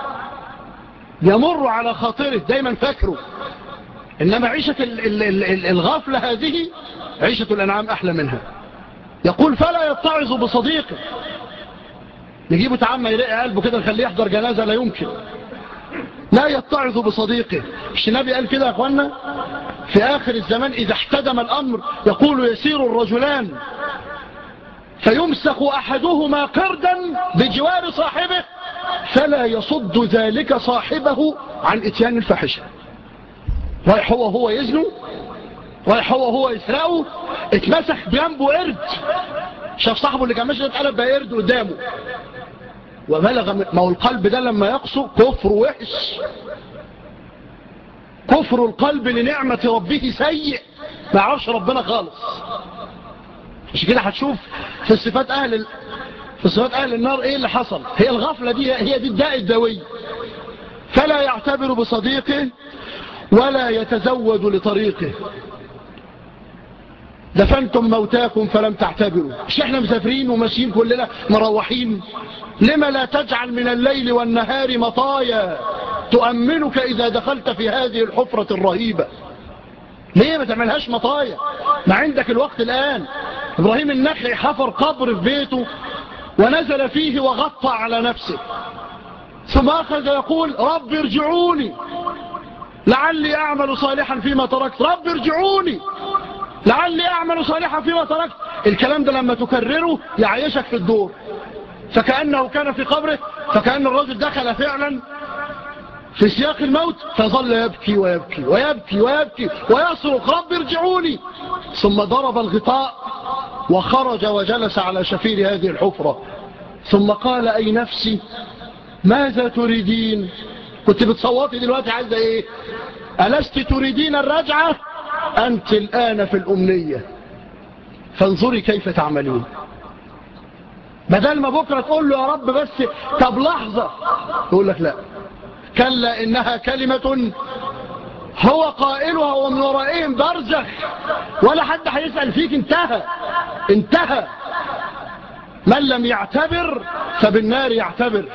يمر على خاطره دايما فاكره إنما عيشة الغفلة هذه عيشة الأنعام أحلى منها يقول فلا يتعظ بصديقه نجيبه تعمى يلاقي قلبه كده نخليه يحضر جنازة لا يمكن لا يتعظ بصديقه مش النبي قال كده يا أخوانا في آخر الزمان إذا احتدم الأمر يقول يسير الرجلان فيمسك أحدهما قردا بجوار صاحبه فلا يصد ذلك صاحبه عن اتيان الفحشة رايح هو هو يزنه رايح هو هو يسرقه اتمسك بجنبه قرد شاف صاحبه اللي كان ماشي اتقلب بقى قرد قدامه وبلغ ما هو القلب ده لما يقسو كفر وحش كفر القلب لنعمة ربه سيء ما يعرفش ربنا خالص مش كده هتشوف في صفات أهل ال... في صفات أهل النار إيه اللي حصل هي الغفلة دي هي دي الداء الدوي فلا يعتبر بصديقه ولا يتزود لطريقه دفنتم موتاكم فلم تعتبروا مش احنا مسافرين وماشيين كلنا مروحين لما لا تجعل من الليل والنهار مطايا تؤمنك إذا دخلت في هذه الحفرة الرهيبة ليه ما تعملهاش مطايا ما عندك الوقت الآن إبراهيم النخعي حفر قبر في بيته ونزل فيه وغطى على نفسه ثم أخذ يقول رب ارجعوني لعلي أعمل صالحا فيما تركت رب ارجعوني لعلي أعمل صالحا فيما تركت الكلام ده لما تكرره يعيشك في الدور فكأنه كان في قبره فكأن الرجل دخل فعلا في سياق الموت فظل يبكي ويبكي ويبكي ويبكي ويصرخ رب ارجعوني ثم ضرب الغطاء وخرج وجلس على شفير هذه الحفرة ثم قال أي نفسي ماذا تريدين كنت بتصوتي دلوقتي عايزة ايه ألست تريدين الرجعة أنت الآن في الأمنية فانظري كيف تعملون بدل ما بكرة تقول له يا رب بس طب لحظة يقول لك لا كلا إنها كلمة هو قائلها ومن ورائهم برزخ ولا حد هيسأل فيك انتهى انتهى من لم يعتبر فبالنار يعتبر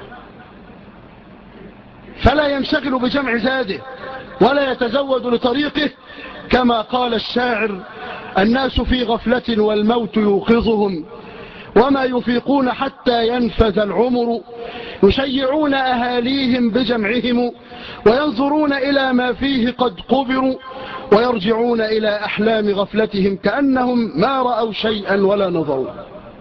فلا ينشغل بجمع زاده ولا يتزود لطريقه كما قال الشاعر الناس في غفلة والموت يوقظهم وما يفيقون حتى ينفذ العمر يشيعون أهاليهم بجمعهم وينظرون إلى ما فيه قد قبروا ويرجعون إلى أحلام غفلتهم كأنهم ما رأوا شيئا ولا نظروا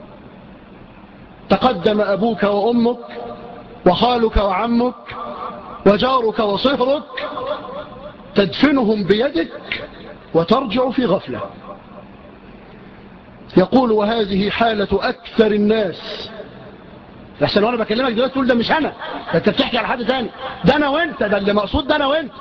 تقدم أبوك وأمك وخالك وعمك وجارك وصهرك تدفنهم بيدك وترجع في غفلة يقول وهذه حالة أكثر الناس لحسن وانا بكلمك دلوقتي تقول ده مش انا ده انت بتحكي على حد ثاني ده انا وانت ده اللي مقصود ده انا وانت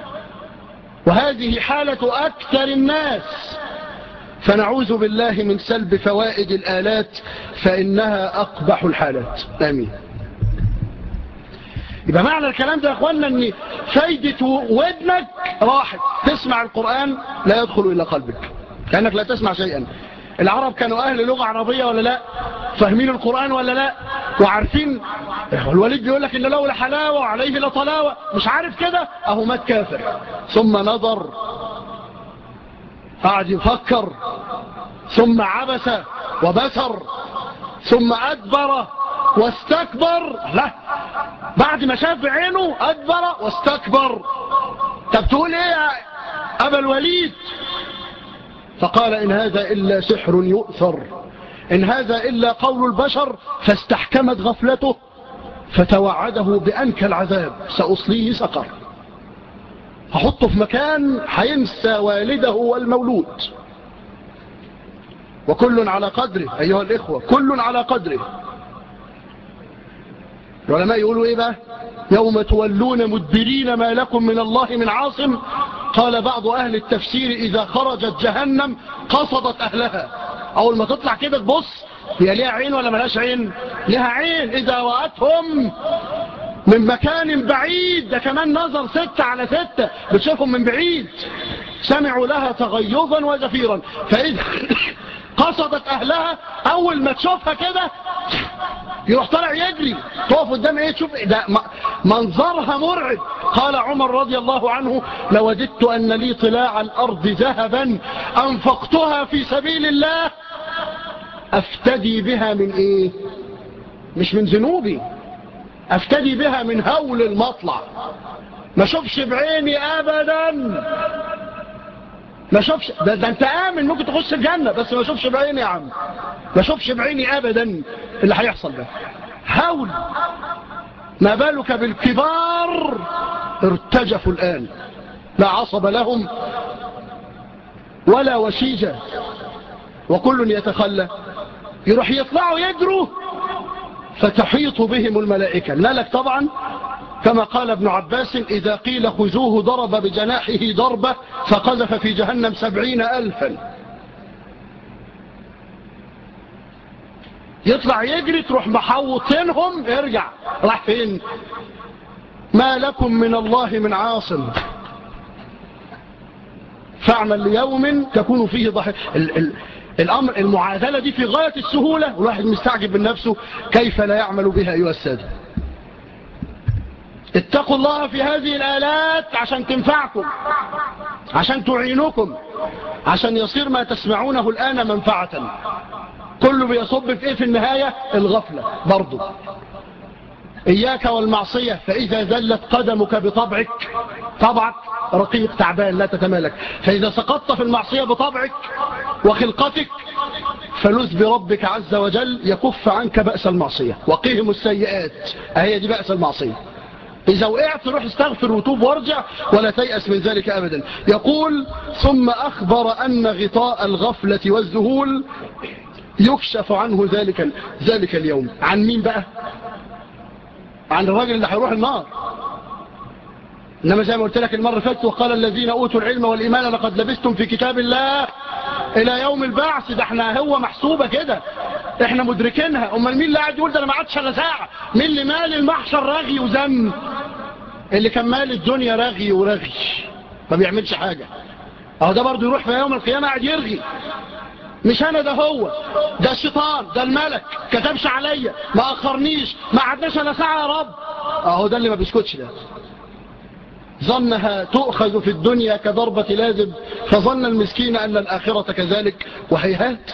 وهذه حالة اكثر الناس فنعوذ بالله من سلب فوائد الآلات فإنها أقبح الحالات آمين يبقى معنى الكلام ده يا أخوانا أن فايدة ودنك راحت تسمع القرآن لا يدخل إلى قلبك كأنك لا تسمع شيئا العرب كانوا أهل لغة عربية ولا لا فاهمين القرآن ولا لا وعارفين الوليد بيقول لك إن له لحلاوة وعليه لطلاوة مش عارف كده أهو مات كافر ثم نظر قعد يفكر ثم عبس وبسر ثم أدبر واستكبر لا بعد ما شاف بعينه أدبر واستكبر طب تقول ايه يا أبا الوليد فقال إن هذا إلا سحر يؤثر إن هذا إلا قول البشر فاستحكمت غفلته فتوعده بأنك العذاب سأصليه سقر هحطه في مكان حينسى والده والمولود وكل على قدره أيها الإخوة كل على قدره العلماء يقولوا إيه بقى يوم تولون مدبرين ما لكم من الله من عاصم قال بعض أهل التفسير إذا خرجت جهنم قصدت أهلها أول ما تطلع كده تبص هي ليها عين ولا ملاش عين لها عين إذا وأتهم من مكان بعيد ده كمان نظر ستة على ستة بتشوفهم من بعيد سمعوا لها تغيظا وزفيرا فإذا قصدت أهلها أول ما تشوفها كده يروح طالع يجري تقف قدام ايه تشوف ده منظرها مرعب قال عمر رضي الله عنه لوددت أن لي طلاع الأرض ذهبا أنفقتها في سبيل الله أفتدي بها من إيه مش من ذنوبي أفتدي بها من هول المطلع ما شوفش بعيني أبدا ما شوفش ده, ده انت آمن ممكن تخش الجنة بس ما شوفش بعيني يا عم ما شوفش بعيني أبدا اللي هيحصل ده هول ما بالك بالكبار ارتجفوا الآن لا عصب لهم ولا وشيجة وكل يتخلى يروح يطلعوا يجروا فتحيط بهم الملائكة الملك طبعا كما قال ابن عباس إذا قيل خذوه ضرب بجناحه ضربة فقذف في جهنم سبعين ألفا يطلع يجري تروح محوطينهم ارجع راح فين ما لكم من الله من عاصم فاعمل ليوم تكون فيه ضحك الأمر المعادلة دي في غاية السهولة والواحد مستعجب من نفسه كيف لا يعمل بها أيها السادة اتقوا الله في هذه الآلات عشان تنفعكم عشان تعينكم عشان يصير ما تسمعونه الآن منفعة كله بيصب في ايه في النهاية الغفلة برضو إياك والمعصية فإذا زلت قدمك بطبعك طبعك رقيق تعبان لا تتمالك فإذا سقطت في المعصية بطبعك وخلقتك فلذ بربك عز وجل يكف عنك بأس المعصية وقيهم السيئات أهي دي بأس المعصية إذا وقعت روح استغفر وتوب وارجع ولا تيأس من ذلك أبدا يقول ثم أخبر أن غطاء الغفلة والذهول يكشف عنه ذلك, ذلك اليوم عن مين بقى عن الراجل اللي هيروح النار إنما زي ما قلت لك المرة فاتت وقال الذين أوتوا العلم والإيمان لقد لبستم في كتاب الله إلى يوم البعث ده احنا هو محسوبة كده احنا مدركينها أما مين اللي قاعد يقول ده أنا ما عادش أنا ساعة مين اللي مال المحشر رغي وزم اللي كان مال الدنيا رغي ورغي ما بيعملش حاجة اهو ده برضه يروح في يوم القيامة قاعد يرغي مش انا ده هو ده الشيطان ده الملك كتبش عليا ما اخرنيش ما عدناش انا ساعة يا رب اهو ده اللي ما بيسكتش ده ظنها تؤخذ في الدنيا كضربة لازم فظن المسكين أن الآخرة كذلك وهيهات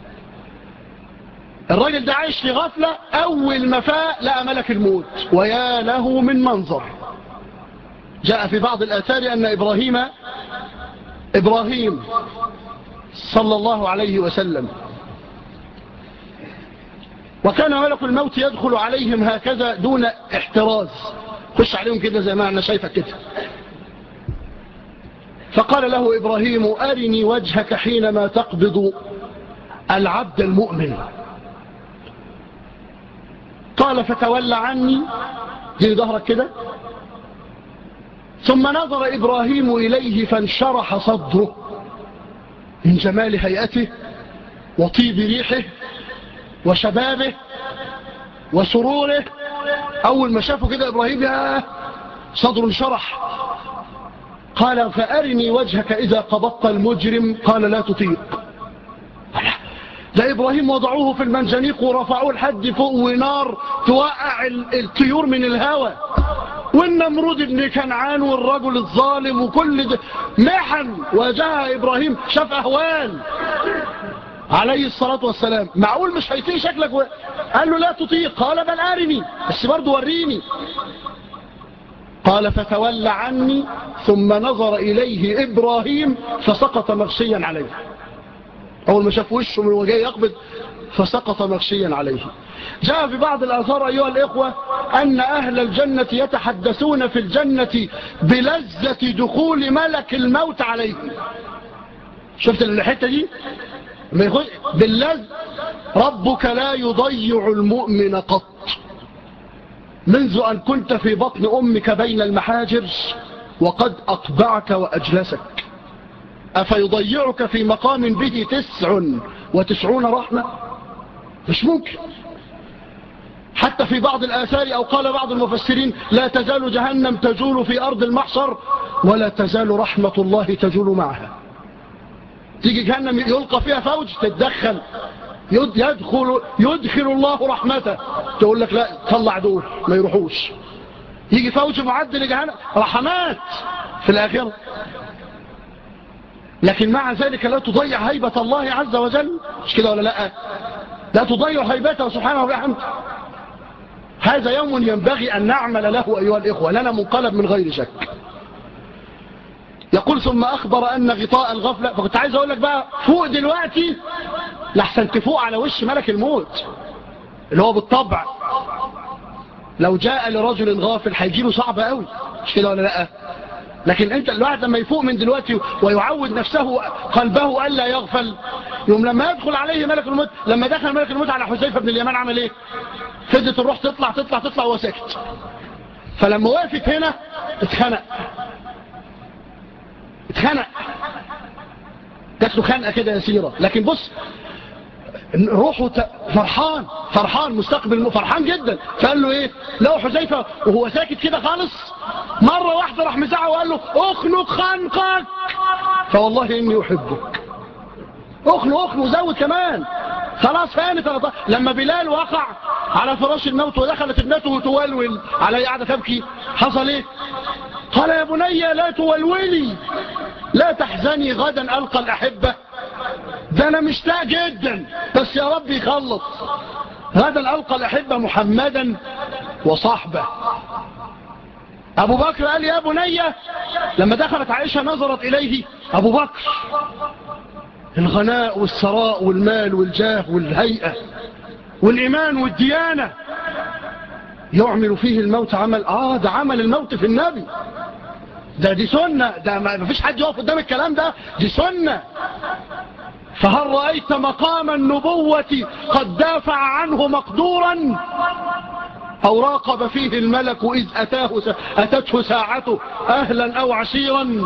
الراجل ده عايش في غفلة أول ما فاء لقى ملك الموت ويا له من منظر جاء في بعض الآثار أن إبراهيم إبراهيم صلى الله عليه وسلم وكان ملك الموت يدخل عليهم هكذا دون احتراز خش عليهم كده زي ما أنا شايفك كده فقال له إبراهيم أرني وجهك حينما تقبض العبد المؤمن قال فتولى عني دي ظهرك كده ثم نظر إبراهيم إليه فانشرح صدره من جمال هيئته وطيب ريحه وشبابه وسروره أول ما شافه كده إبراهيم يا صدر انشرح قال فأرني وجهك إذا قبضت المجرم قال لا تطيق ده إبراهيم وضعوه في المنجنيق ورفعوه لحد فوق ونار توقع الطيور من الهواء والنمرود ابن كنعان والرجل الظالم وكل ده محن واجهها إبراهيم شاف أهوال عليه الصلاة والسلام معقول مش هيطيق شكلك و... قال له لا تطيق قال بل أرني بس برضو وريني قال فتولى عني ثم نظر إليه إبراهيم فسقط مغشيا عليه أول ما شاف وشه من وجهه يقبض فسقط مغشيا عليه جاء في بعض الآثار أيها الإخوة أن أهل الجنة يتحدثون في الجنة بلذة دخول ملك الموت عليه شفت الحتة دي باللذ ربك لا يضيع المؤمن قط منذ أن كنت في بطن أمك بين المحاجر وقد أطبعك وأجلسك أفيضيعك في مقام به تسع وتسعون رحمة مش ممكن حتى في بعض الآثار أو قال بعض المفسرين لا تزال جهنم تجول في أرض المحشر ولا تزال رحمة الله تجول معها تيجي جهنم يلقى فيها فوج تتدخل يدخل, يدخل الله رحمته تقول لك لا طلع دول ما يروحوش يجي فوج معدل لجهنم رحمات في الآخرة لكن مع ذلك لا تضيع هيبة الله عز وجل مش كده ولا لا لا تضيع هيبته سبحانه وبحمده هذا يوم ينبغي أن نعمل له أيها الإخوة لنا منقلب من غير شك يقول ثم أخبر أن غطاء الغفلة فكنت عايز أقول لك بقى فوق دلوقتي لحسن تفوق على وش ملك الموت اللي هو بالطبع لو جاء لرجل غافل هيجيله صعب قوي مش كده ولا لا لكن انت الواحد لما يفوق من دلوقتي ويعود نفسه قلبه ألا يغفل يوم لما يدخل عليه ملك الموت لما دخل ملك الموت على حذيفة بن اليمان عمل ايه فضلت الروح تطلع تطلع تطلع وهو ساكت فلما وقفت هنا اتخنق اتخنق جات له خنقه كده يسيره لكن بص روحه فرحان فرحان مستقبل فرحان جدا فقال له ايه لو حذيفه وهو ساكت كده خالص مره واحده راح مزعه وقال له اخنق خنقك فوالله اني احبك اخنق اخنق وزود كمان خلاص فانت لما بلال وقع على فراش الموت ودخلت ابنته تولول علي قاعده تبكي حصل ايه قال يا بني لا تولولي لا تحزني غدا ألقى الأحبة ده أنا مشتاق جدا بس يا رب يخلص غدا ألقى الأحبة محمدا وصاحبه أبو بكر قال يا بني لما دخلت عائشة نظرت إليه أبو بكر الغناء والثراء والمال والجاه والهيئة والإيمان والديانة يعمل فيه الموت عمل آه ده عمل الموت في النبي ده دي سنة ده ما فيش حد يقف قدام الكلام ده دي سنة فهل رأيت مقام النبوة قد دافع عنه مقدورا أو راقب فيه الملك إذ أتاه أتته ساعته أهلا أو عشيرا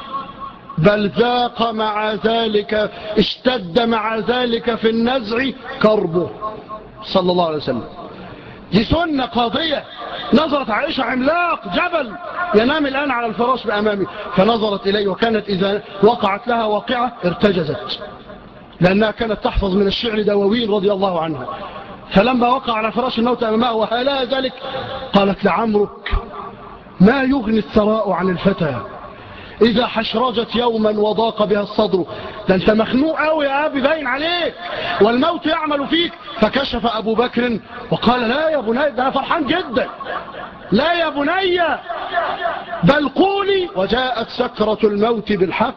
بل ذاق مع ذلك اشتد مع ذلك في النزع كربه صلى الله عليه وسلم دي سنة قاضية نظرت عائشة عملاق جبل ينام الآن على الفراش بأمامي فنظرت إليه وكانت إذا وقعت لها واقعة ارتجزت لأنها كانت تحفظ من الشعر دواوين رضي الله عنها فلما وقع على فراش الموت أمامها وهلا ذلك قالت لعمرك ما يغني الثراء عن الفتى إذا حشرجت يوما وضاق بها الصدر ده أنت مخنوق قوي يا أبي باين عليك والموت يعمل فيك فكشف أبو بكر وقال لا يا بني ده أنا فرحان جدا لا يا بني بل قولي وجاءت سكرة الموت بالحق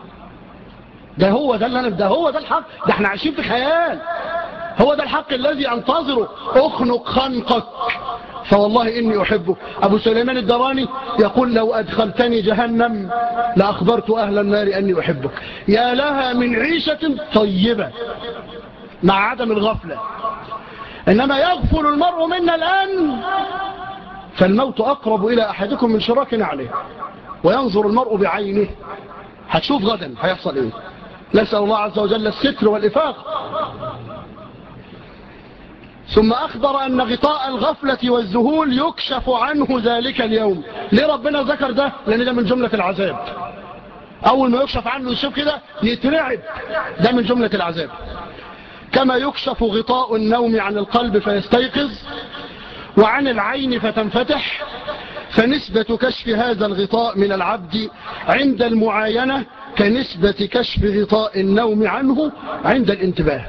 ده هو ده اللي أنا ده هو ده الحق ده احنا عايشين في خيال هو ده الحق الذي أنتظره أخنق خنقك فوالله إني أحبه أبو سليمان الدراني يقول لو أدخلتني جهنم لأخبرت أهل النار أني أحبك يا لها من عيشة طيبة مع عدم الغفلة إنما يغفل المرء منا الآن فالموت أقرب إلى أحدكم من شراك عليه وينظر المرء بعينه هتشوف غدا هيحصل إيه نسأل الله عز وجل الستر والإفاق ثم أخبر أن غطاء الغفلة والذهول يكشف عنه ذلك اليوم ليه ربنا ذكر ده لأن ده من جملة العذاب أول ما يكشف عنه يشوف كده يترعب ده من جملة العذاب كما يكشف غطاء النوم عن القلب فيستيقظ وعن العين فتنفتح فنسبة كشف هذا الغطاء من العبد عند المعاينة كنسبة كشف غطاء النوم عنه عند الانتباه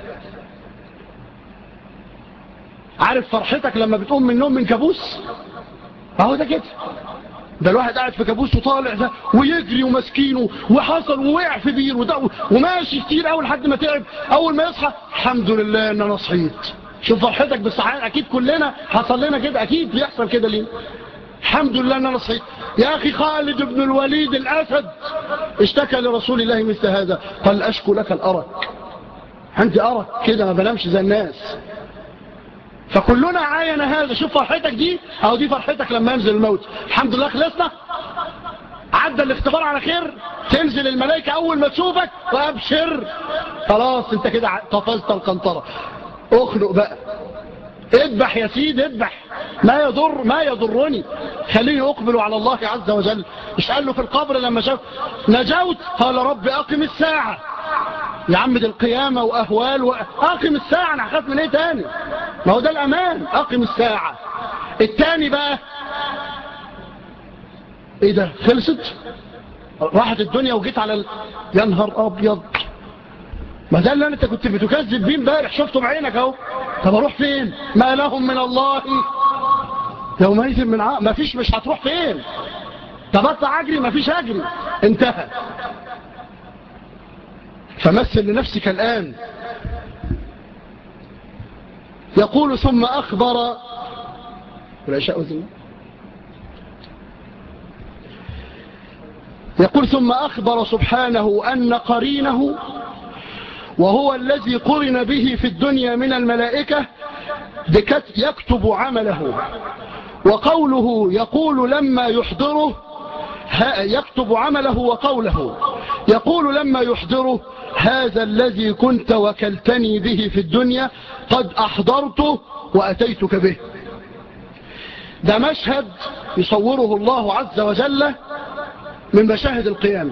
عارف فرحتك لما بتقوم من النوم من كابوس اهو ده كده ده الواحد قاعد في كابوس وطالع ده ويجري ومسكينه وحصل ووقع في بير وده وماشي كتير اول لحد ما تعب اول ما يصحى الحمد لله ان انا صحيت شوف فرحتك بالصحيان اكيد كلنا حصل لنا كده اكيد بيحصل كده ليه الحمد لله ان انا صحيت يا اخي خالد بن الوليد الاسد اشتكى لرسول الله مثل هذا قال اشكو لك الارق عندي ارق كده ما بنامش زي الناس فكلنا عاين هذا شوف فرحتك دي او دي فرحتك لما ينزل الموت الحمد لله خلصنا عدى الاختبار على خير تنزل الملائكة اول ما تشوفك وابشر خلاص انت كده قفزت القنطرة اخلق بقى اذبح يا سيد اذبح ما يضر ما يضرني خليني اقبل على الله عز وجل مش قال له في القبر لما شاف نجوت قال رب اقم الساعة يا عم دي القيامة واهوال و... اقم الساعة انا هخاف من ايه تاني ما هو ده الامان اقم الساعة التاني بقى ايه ده خلصت راحت الدنيا وجيت على ال... يا نهار ابيض ما ده اللي انت كنت بتكذب بيه امبارح شفته بعينك اهو طب اروح فين ما لهم من الله يومئذ من عام ما فيش مش هتروح فين طب اطلع اجري ما فيش اجري انتهى فمثل لنفسك الان يقول ثم اخبر والعشاء وزنه يقول ثم أخبر سبحانه أن قرينه وهو الذي قرن به في الدنيا من الملائكة يكتب عمله وقوله يقول لما يحضره يكتب عمله وقوله يقول لما يحضره هذا الذي كنت وكلتني به في الدنيا قد أحضرته وأتيتك به ده مشهد يصوره الله عز وجل من مشاهد القيامة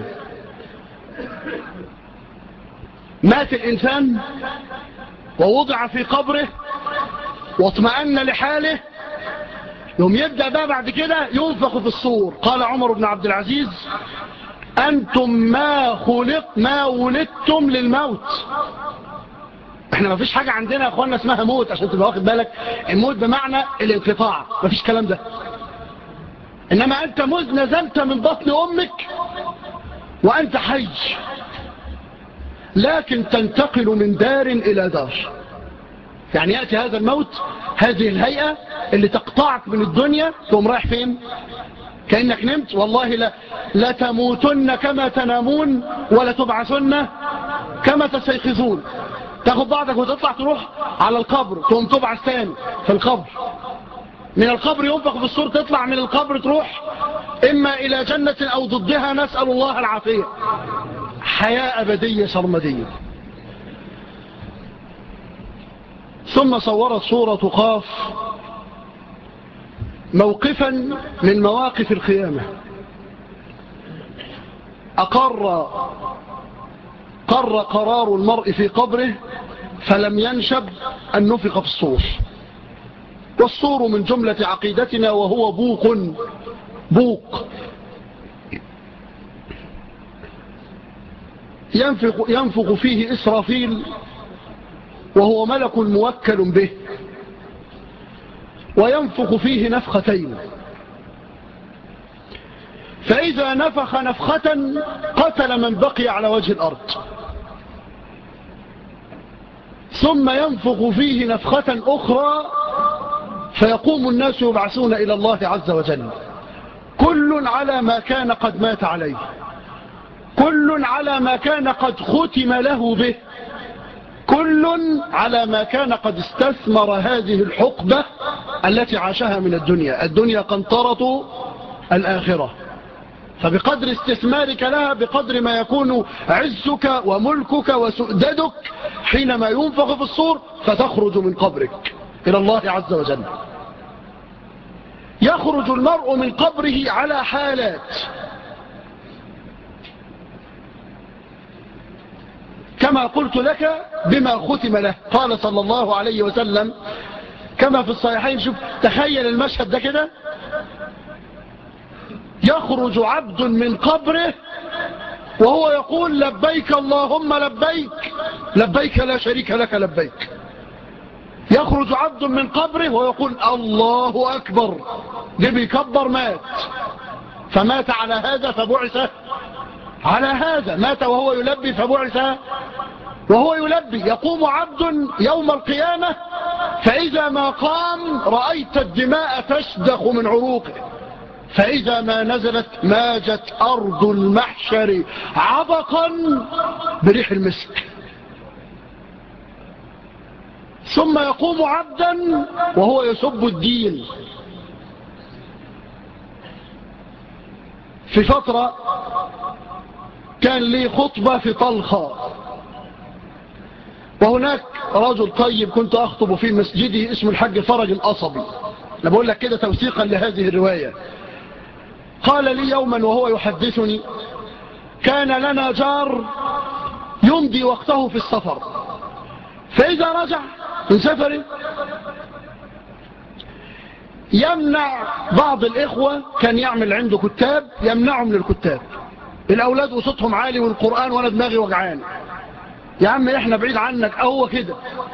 مات الإنسان ووضع في قبره واطمأن لحاله يوم يبدأ بقى بعد كده ينفخ في الصور قال عمر بن عبد العزيز أنتم ما خلق ما ولدتم للموت احنا ما فيش حاجة عندنا يا اخوانا اسمها موت عشان تبقى واخد بالك الموت بمعنى الانقطاع ما فيش كلام ده انما انت مذ نزلت من بطن امك وانت حي لكن تنتقل من دار الى دار يعني يأتي هذا الموت هذه الهيئة اللي تقطعك من الدنيا ثم رايح فين كأنك نمت والله لا, لا تموتن كما تنامون ولا تبعثن كما تستيقظون تاخد بعضك وتطلع تروح على القبر ثم تبعث ثاني في القبر من القبر ينفق في الصور تطلع من القبر تروح إما إلى جنة أو ضدها نسأل الله العافية حياة أبدية سرمدية ثم صورت صورة قاف موقفا من مواقف القيامة أقر قر قرار المرء في قبره فلم ينشب أن نفق في الصور والصور من جملة عقيدتنا وهو بوق بوق ينفق, ينفق فيه إسرافيل وهو ملك موكل به وينفق فيه نفختين فإذا نفخ نفخة قتل من بقي على وجه الأرض ثم ينفخ فيه نفخة أخرى فيقوم الناس يبعثون إلى الله عز وجل كل على ما كان قد مات عليه كل على ما كان قد ختم له به كل على ما كان قد استثمر هذه الحقبة التي عاشها من الدنيا الدنيا قنطرة الآخرة فبقدر استثمارك لها بقدر ما يكون عزك وملكك وسؤددك حينما ينفخ في الصور فتخرج من قبرك إلى الله عز وجل يخرج المرء من قبره على حالات كما قلت لك بما ختم له قال صلى الله عليه وسلم كما في الصحيحين شوف تخيل المشهد ده كده يخرج عبد من قبره وهو يقول لبيك اللهم لبيك لبيك لا شريك لك لبيك يخرج عبد من قبره ويقول الله أكبر جه بيكبر مات فمات على هذا فبعث على هذا مات وهو يلبي فبعث وهو يلبي يقوم عبد يوم القيامة فإذا ما قام رأيت الدماء تشدخ من عروقه فإذا ما نزلت ماجت أرض المحشر عبقا بريح المسك ثم يقوم عبدا وهو يسب الدين في فترة كان لي خطبة في طلخة وهناك رجل طيب كنت أخطب في مسجدي اسم الحج فرج الأصبي أنا بقول لك كده توثيقا لهذه الرواية قال لي يوما وهو يحدثني كان لنا جار يمضي وقته في السفر فإذا رجع من سفره يمنع بعض الإخوة كان يعمل عنده كتاب يمنعهم للكتاب الأولاد وصوتهم عالي والقرآن وانا دماغي وجعان يا عم احنا بعيد عنك اهو كده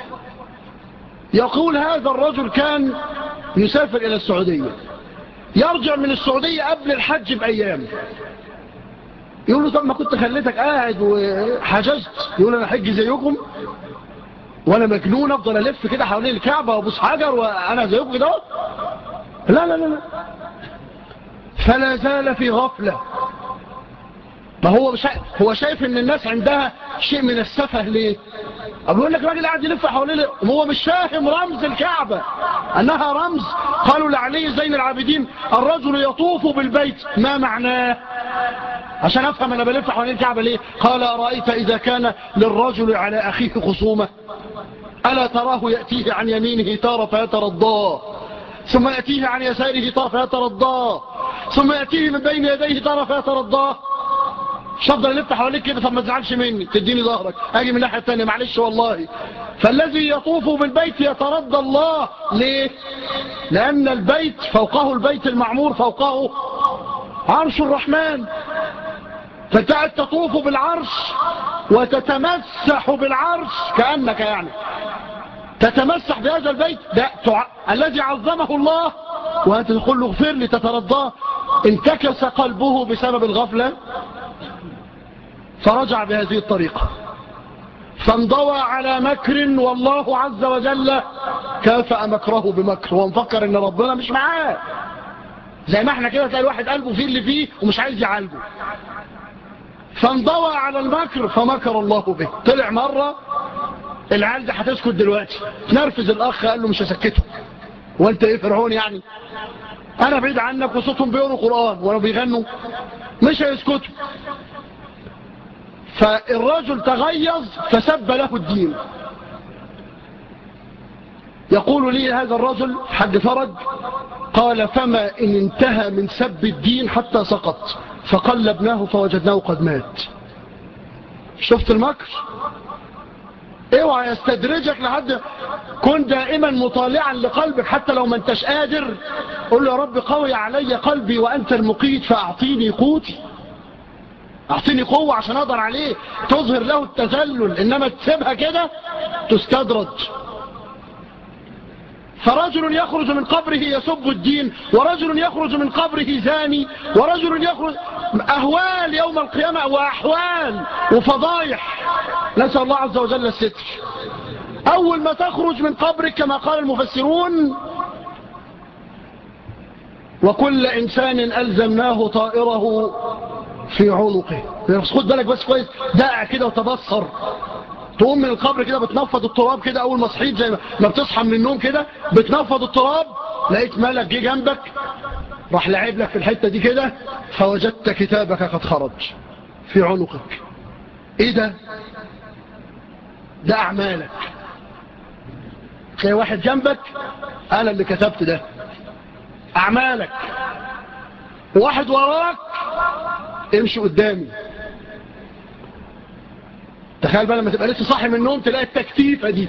يقول هذا الرجل كان يسافر إلى السعودية يرجع من السعودية قبل الحج بأيام يقول له طب ما كنت خليتك قاعد وحجزت يقول أنا حج زيكم وانا مجنون افضل الف كده حوالين الكعبة وابوس حجر وانا زيكم كده لا لا لا لا فلا زال في غفلة ما هو شايف هو شايف ان الناس عندها شيء من السفه ليه بيقول لك راجل قاعد يلف حوالين هو مش فاهم رمز الكعبة انها رمز قالوا لعلي زين العابدين الرجل يطوف بالبيت ما معناه عشان افهم انا بلف حوالين الكعبة ليه قال أرأيت اذا كان للرجل على اخيه خصومة ألا تراه يأتيه عن يمينه تارة فيترضاه ثم يأتيه عن يساره تارة فيترضاه ثم يأتيه من بين يديه تارة فيترضاه مش هفضل الف حواليك كده طب ما تزعلش مني تديني ظهرك اجي من الناحيه الثانيه معلش والله فالذي يطوف بالبيت يترضى الله ليه لان البيت فوقه البيت المعمور فوقه عرش الرحمن فانت تطوف بالعرش وتتمسح بالعرش كأنك يعني تتمسح بهذا البيت ده تع... الذي عظمه الله وأنت تقول له اغفر لي تترضاه انتكس قلبه بسبب الغفلة فرجع بهذه الطريقة فانضوى على مكر والله عز وجل كافأ مكره بمكر ومفكر ان ربنا مش معاه زي ما احنا كده تلاقي الواحد قلبه فيه اللي فيه ومش عايز يعالجه فانضوى على المكر فمكر الله به طلع مرة العيال دي هتسكت دلوقتي نرفز الاخ قال له مش هسكته وانت ايه فرعون يعني انا بعيد عنك وصوتهم بيقروا قرآن وانا بيغنوا مش هيسكتوا فالرجل تغيظ فسب له الدين يقول لي هذا الرجل حد فرج قال فما إن انتهى من سب الدين حتى سقط فقلبناه فوجدناه قد مات شفت المكر اوعى يستدرجك لحد كن دائما مطالعا لقلبك حتى لو ما انتش قادر قل له يا رب قوي علي قلبي وانت المقيت فاعطيني قوتي اعطيني قوة عشان اقدر عليه تظهر له التذلل انما تسيبها كده تستدرج فرجل يخرج من قبره يسب الدين ورجل يخرج من قبره زاني ورجل يخرج أهوال يوم القيامة وأحوال وفضايح نسأل الله عز وجل الستر أول ما تخرج من قبرك كما قال المفسرون وكل إنسان ألزمناه طائره في عنقه خد بالك بس كويس داع كده وتبصر تقوم من القبر كده بتنفض التراب كده اول ما صحيت زي ما بتصحى من النوم كده بتنفض التراب لقيت ملك جه جنبك راح لعب لك في الحته دي كده فوجدت كتابك قد خرج في عنقك ايه ده ده اعمالك تلاقي واحد جنبك انا اللي كتبت ده اعمالك واحد وراك امشي قدامي تخيل بقى لما تبقى لسه صاحي من النوم تلاقي التكتيفة دي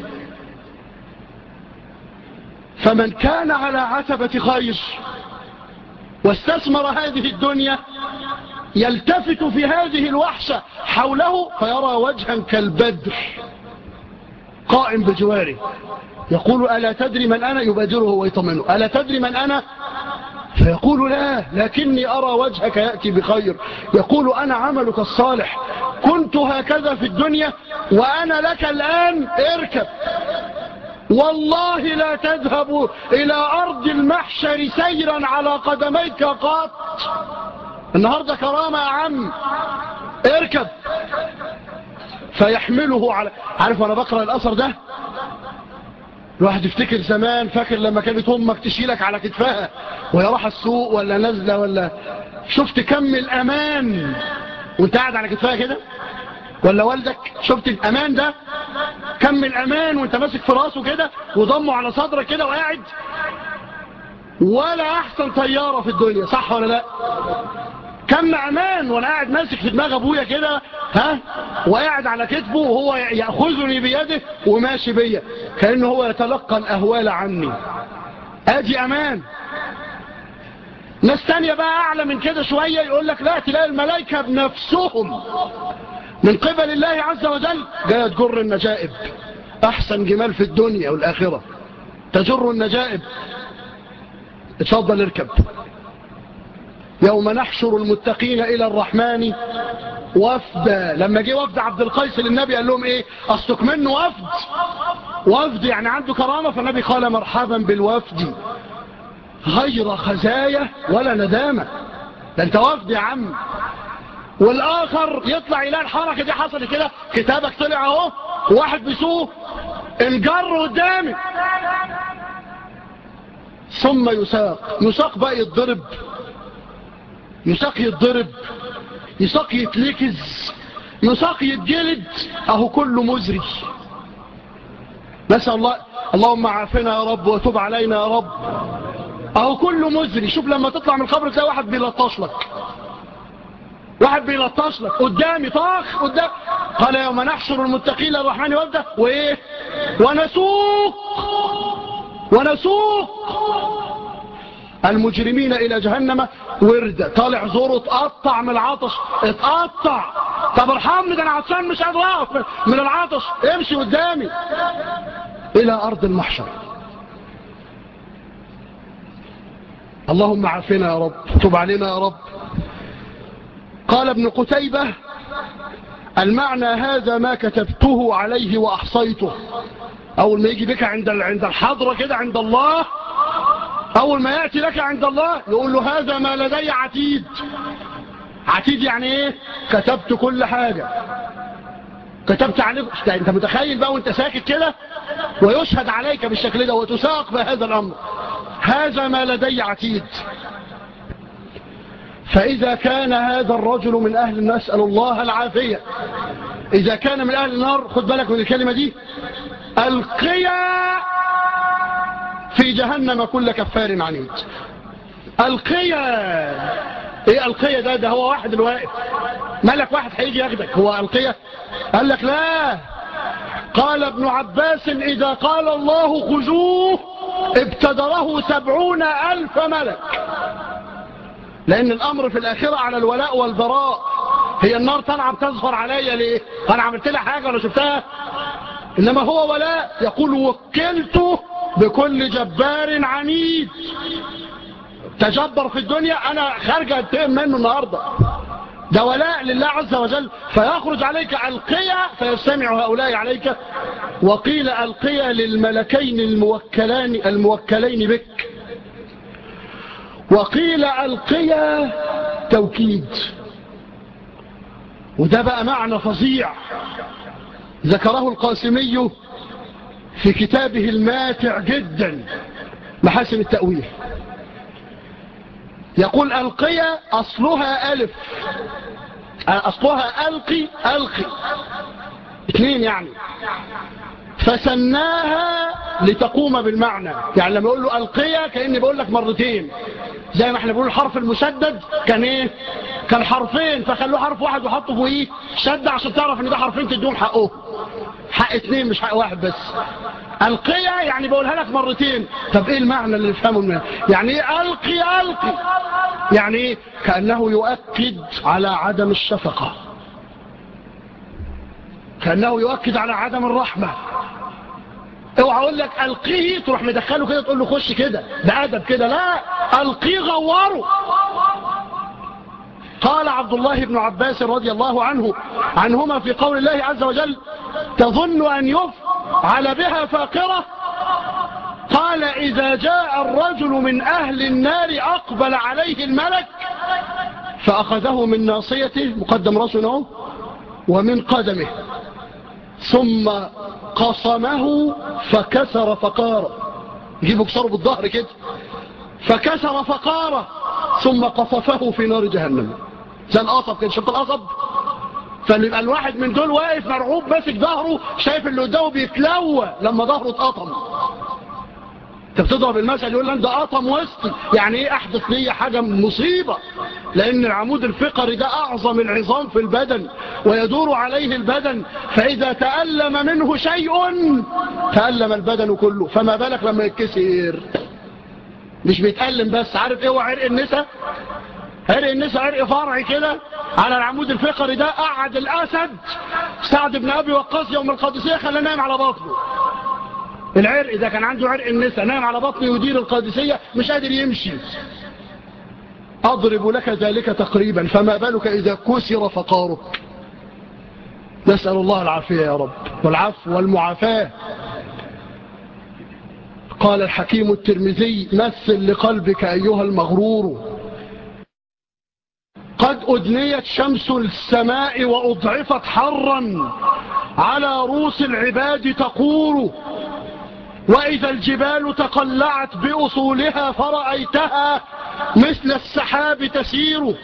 فمن كان على عتبة خير واستثمر هذه الدنيا يلتفت في هذه الوحشة حوله فيرى وجها كالبدر قائم بجواره يقول ألا تدري من أنا يبادره ويطمنه ألا تدري من أنا فيقول لا لكني أرى وجهك يأتي بخير يقول أنا عملك الصالح كنت هكذا في الدنيا وأنا لك الآن اركب والله لا تذهب إلى أرض المحشر سيرا على قدميك قط النهاردة كرامة يا عم اركب فيحمله على عارف وانا بقرأ الأثر ده الواحد يفتكر زمان فاكر لما كانت امك تشيلك على كتفها وهي راح السوق ولا نازله ولا شفت كم الامان وانت قاعد على كتفها كده ولا والدك شفت الامان ده كم الامان وانت ماسك في راسه كده وضمه على صدرك كده وقاعد ولا احسن طياره في الدنيا صح ولا لا كم امان وانا قاعد ماسك في دماغ ابويا كده ها وقاعد على كتفه وهو ياخذني بيده وماشي بيا كانه هو يتلقى الاهوال عني ادي امان ناس تانية بقى اعلى من كده شوية يقول لك لا تلاقي الملائكة بنفسهم من قبل الله عز وجل جاية تجر النجائب احسن جمال في الدنيا والاخرة تجر النجائب اتفضل اركب يوم نحشر المتقين إلى الرحمن وفدا لما جه وفد عبد القيس للنبي قال لهم ايه اصلك منه وفد وفد يعني عنده كرامة فالنبي قال مرحبا بالوفد غير خزايا ولا ندامة ده انت وفد يا عم والاخر يطلع الى الحركة دي حصلت كده كتابك طلع اهو واحد بيسوه انجر قدامي ثم يساق يساق بقى يتضرب يساق يتضرب يساق يتلكز يساق يتجلد اهو كله مزري نسأل الله اللهم عافنا يا رب وتب علينا يا رب اهو كله مزري شوف لما تطلع من القبر تلاقي واحد بيلطش لك واحد بيلطش لك قدامي طاخ قدام قال يوم نحشر المتقين الرحمن وفده وايه ونسوق ونسوق المجرمين إلى جهنم وردة طالع زوره اتقطع من العطش اتقطع طب ارحمني ده انا عطشان مش قادر اقف من العطش امشي قدامي إلى أرض المحشر اللهم عافنا يا رب تب علينا يا رب قال ابن قتيبة المعنى هذا ما كتبته عليه وأحصيته أول ما يجي بك عند عند الحضرة كده عند الله أول ما يأتي لك عند الله يقول له هذا ما لدي عتيد عتيد يعني إيه كتبت كل حاجة كتبت عليك انت متخيل بقى وانت ساكت كده ويشهد عليك بالشكل ده وتساق بهذا الأمر هذا ما لدي عتيد فإذا كان هذا الرجل من أهل نسأل الله العافية إذا كان من أهل النار خد بالك من الكلمة دي القيا في جهنم كل كفار عنيد القيا ايه القيا ده ده هو واحد الواقف مالك واحد هيجي ياخدك هو القيا قال لك لا قال ابن عباس إذا قال الله خذوه ابتدره سبعون ألف ملك لأن الأمر في الآخرة على الولاء والبراء هي النار طالعة بتظهر عليا ليه أنا عملت لها حاجة ولا شفتها إنما هو ولاء يقول وكلته بكل جبار عنيد تجبر في الدنيا أنا خارجة انتهم منه النهاردة ده ولاء لله عز وجل فيخرج عليك القيا فيستمع هؤلاء عليك وقيل القيا للملكين الموكلان الموكلين بك وقيل القيا توكيد وده بقى معنى فظيع ذكره القاسمي في كتابه الماتع جدا محاسن التأويل يقول القيا أصلها ألف أصلها ألقي ألقي اثنين يعني فسناها لتقوم بالمعنى يعني لما يقول له القيا كأني بقول لك مرتين زي ما احنا بنقول الحرف المسدد كان ايه كان حرفين فخلوه حرف واحد وحطوا فوقيه شد عشان تعرف ان ده حرفين تدوم حقه حق اتنين مش حق واحد بس القيا يعني بقولها لك مرتين طب ايه المعنى اللي نفهمه منها يعني ايه القي القي يعني كأنه يؤكد على عدم الشفقة كأنه يؤكد على عدم الرحمة اوعى اقول لك القيه تروح مدخله كده تقول له خش كده بأدب كده لا القيه غوره قال عبد الله بن عباس رضي الله عنه عنهما في قول الله عز وجل تظن أن يفعل بها فاقرة قال إذا جاء الرجل من أهل النار أقبل عليه الملك فأخذه من ناصيته مقدم رسله ومن قدمه ثم قصمه فكسر فقاره يجيبه كسره بالظهر كده فكسر فقاره ثم قصفه في نار جهنم زي القصب كده شفت القصب فيبقى الواحد من دول واقف مرعوب ماسك ظهره شايف اللي قدامه بيتلوى لما ظهره اتقطم انت بتضرب المثل يقول لك ده قطم وسطي يعني ايه احدث لي حاجه مصيبه لان العمود الفقري ده اعظم العظام في البدن ويدور عليه البدن فاذا تالم منه شيء تالم البدن كله فما بالك لما يتكسر مش بيتألم بس عارف ايه هو عرق النساء عرق النساء عرق فرعي كده على العمود الفقري ده قعد الاسد سعد بن ابي وقاص يوم القادسيه خلاه نايم على بطنه العرق ده كان عنده عرق النساء نايم على بطنه يدير القادسيه مش قادر يمشي اضرب لك ذلك تقريبا فما بالك اذا كسر فقارك نسال الله العافيه يا رب والعفو والمعافاه قال الحكيم الترمذي مثل لقلبك أيها المغرور قد أدنيت شمس السماء وأضعفت حرا على رؤوس العباد تقور وإذا الجبال تقلعت بأصولها فرأيتها مثل السحاب تسير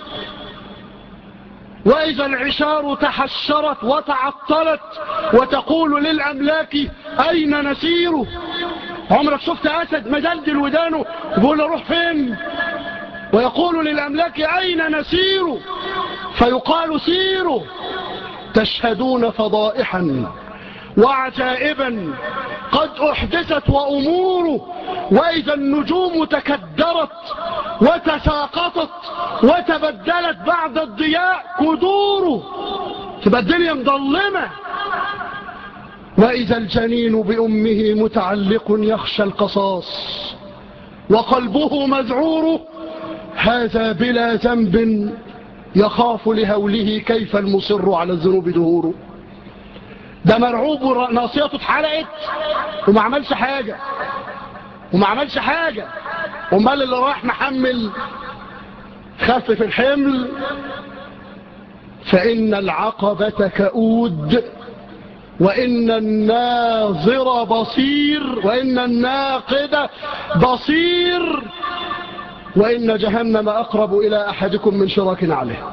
وإذا العشار تحشرت وتعطلت وتقول للأملاك أين نسير عمرك شفت أسد مدلدل ودانه يقول له روح فين ويقول للأملاك أين نسير فيقال سيروا تشهدون فضائحا وعجائبا قد أحدثت وأمور وإذا النجوم تكدرت وتساقطت وتبدلت بعد الضياء كدور تبقى الدنيا مظلمة وإذا الجنين بأمه متعلق يخشى القصاص وقلبه مذعور هذا بلا ذنب يخاف لهوله كيف المصر على الذنوب دهور ده مرعوب ناصيته اتحرقت وما عملش حاجة وما عملش حاجة امال اللي راح محمل خفف الحمل فإن العقبة كؤود وإن الناظر بصير وإن الناقد بصير وإن جهنم أقرب إلى أحدكم من شراك عليه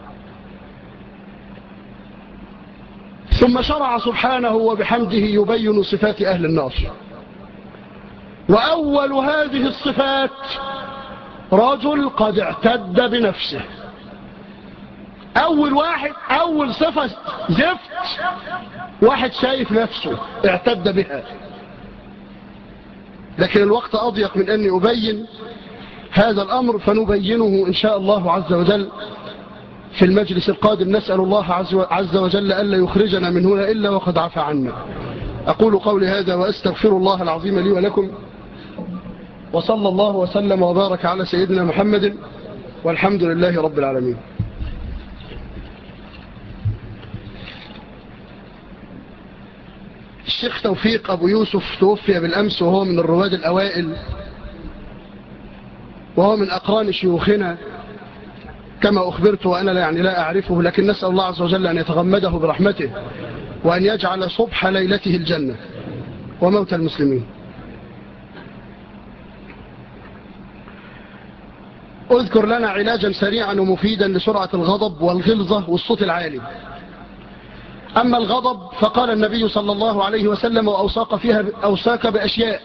ثم شرع سبحانه وبحمده يبين صفات أهل النار وأول هذه الصفات رجل قد اعتد بنفسه أول واحد أول صفة زفت واحد شايف نفسه اعتد بها لكن الوقت أضيق من أني أبين هذا الأمر فنبينه إن شاء الله عز وجل في المجلس القادم نسأل الله عز وجل ألا يخرجنا من هنا إلا وقد عفى عنا أقول قولي هذا وأستغفر الله العظيم لي ولكم وصلى الله وسلم وبارك على سيدنا محمد والحمد لله رب العالمين الشيخ توفيق أبو يوسف توفي بالأمس وهو من الرواد الأوائل وهو من أقران شيوخنا كما أخبرت وأنا لا يعني لا أعرفه لكن نسأل الله عز وجل أن يتغمده برحمته وأن يجعل صبح ليلته الجنة وموت المسلمين اذكر لنا علاجا سريعا ومفيدا لسرعة الغضب والغلظة والصوت العالي أما الغضب فقال النبي صلى الله عليه وسلم وأوساق فيها أوساك بأشياء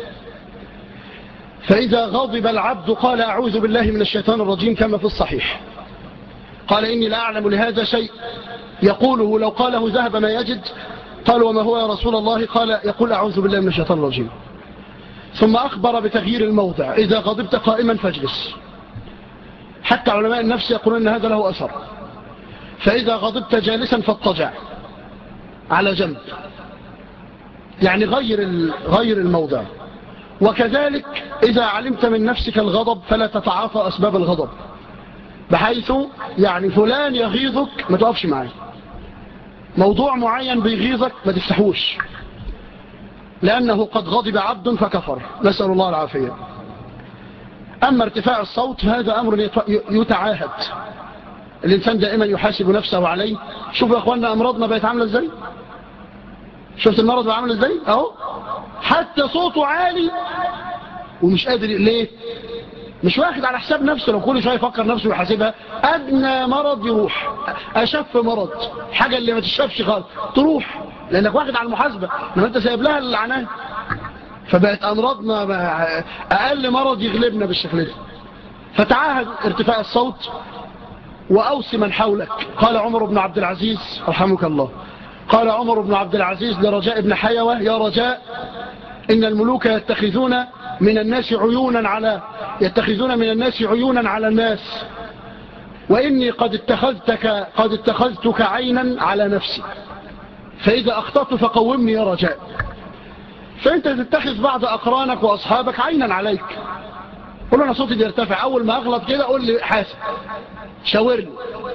فإذا غضب العبد قال أعوذ بالله من الشيطان الرجيم كما في الصحيح قال إني لا أعلم لهذا شيء يقوله لو قاله ذهب ما يجد قال وما هو يا رسول الله قال يقول أعوذ بالله من الشيطان الرجيم ثم أخبر بتغيير الموضع إذا غضبت قائما فاجلس حتى علماء النفس يقولون أن هذا له أثر فإذا غضبت جالسا فاضطجع على جنب يعني غير غير الموضع وكذلك إذا علمت من نفسك الغضب فلا تتعاطى أسباب الغضب بحيث يعني فلان يغيظك ما تقفش معاه موضوع معين بيغيظك ما تفتحوش لأنه قد غضب عبد فكفر نسأل الله العافية أما ارتفاع الصوت هذا أمر يتعاهد الإنسان دائما يحاسب نفسه عليه شوف يا أخوانا أمراضنا بقت عاملة إزاي شفت المرض بقى عامل إزاي أهو حتى صوته عالي ومش قادر ليه مش واخد على حساب نفسه لو كل شويه يفكر نفسه ويحاسبها ادنى مرض يروح اشف مرض حاجه اللي ما تشافش خالص تروح لانك واخد على المحاسبه ما انت سايب لها العناه فبقت امراضنا اقل مرض يغلبنا بالشكل ده فتعاهد ارتفاع الصوت واوصي من حولك قال عمر بن عبد العزيز رحمك الله قال عمر بن عبد العزيز لرجاء بن حيوة يا رجاء إن الملوك يتخذون من الناس عيونا على يتخذون من الناس عيونا على الناس وإني قد اتخذتك قد اتخذتك عينا على نفسي فإذا أخطأت فقومني يا رجاء فأنت تتخذ بعض أقرانك وأصحابك عينا عليك قل أنا صوتي بيرتفع أول ما أغلط كده قول لي حاسب شاورني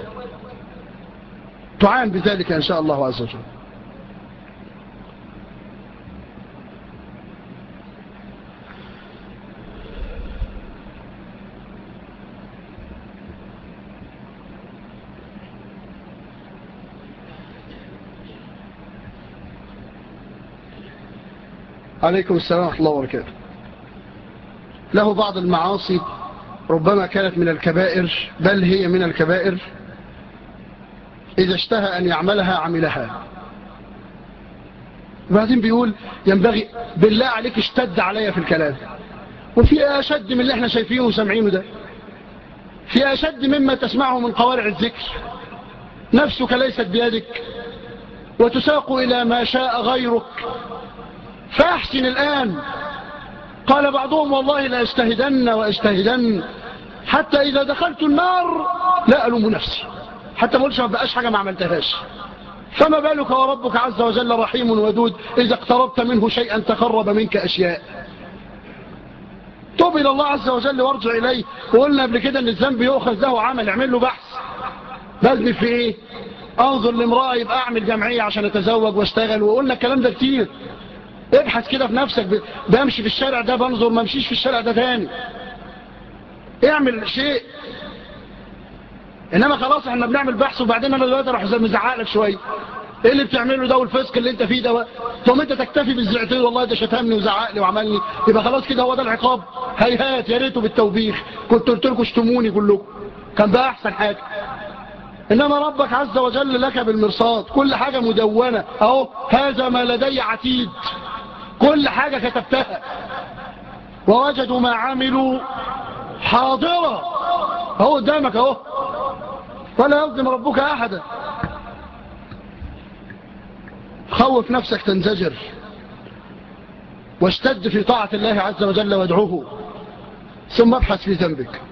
تعان بذلك إن شاء الله عز وجل عليكم السلام ورحمة الله وبركاته له بعض المعاصي ربما كانت من الكبائر بل هي من الكبائر إذا اشتهى أن يعملها عملها وبعدين بيقول ينبغي بالله عليك اشتد عليا في الكلام وفي أشد من اللي احنا شايفينه وسامعينه ده في أشد مما تسمعه من قوارع الذكر نفسك ليست بيدك وتساق إلى ما شاء غيرك فأحسن الآن قال بعضهم والله لا استهدن واستهدن حتى إذا دخلت النار لا ألوم نفسي حتى ما قلتش ما بقاش حاجة ما عملتهاش فما بالك وربك عز وجل رحيم ودود إذا اقتربت منه شيئا تقرب منك أشياء توب إلى الله عز وجل وارجع إليه وقلنا قبل كده أن الذنب يؤخذ له عمل اعمل له بحث بذنب في إيه أنظر لامرأة يبقى أعمل جمعية عشان أتزوج واشتغل وقلنا الكلام ده كتير ابحث كده في نفسك بمشي في الشارع ده بنظر ما امشيش في الشارع ده تاني اعمل شيء انما خلاص احنا بنعمل بحث وبعدين انا دلوقتي اروح مزعق لك شويه ايه اللي بتعمله ده والفسق اللي انت فيه ده ثم انت تكتفي بالزعتين والله ده شتمني وزعق لي وعملني يبقى خلاص كده هو ده العقاب هيهات يا ريته بالتوبيخ كنت قلت لكم اشتموني كلكم كان ده احسن حاجه انما ربك عز وجل لك بالمرصاد كل حاجه مدونه اهو هذا ما لدي عتيد كل حاجه كتبتها ووجدوا ما عملوا حاضرة اهو قدامك اهو ولا يظلم ربك احدا خوف نفسك تنزجر واشتد في طاعة الله عز وجل وادعوه ثم ابحث في ذنبك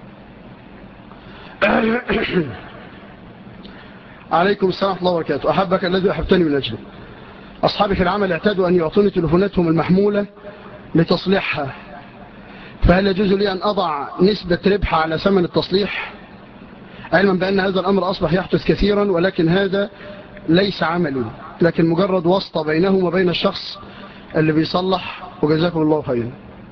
عليكم السلام ورحمة الله وبركاته أحبك الذي أحبتني من أجله أصحابي في العمل اعتادوا أن يعطوني تلفوناتهم المحمولة لتصليحها فهل يجوز لي أن أضع نسبة ربح على ثمن التصليح علما بأن هذا الأمر أصبح يحدث كثيرا ولكن هذا ليس عملي لكن مجرد واسطة بينه وبين الشخص اللي بيصلح وجزاكم الله خيرا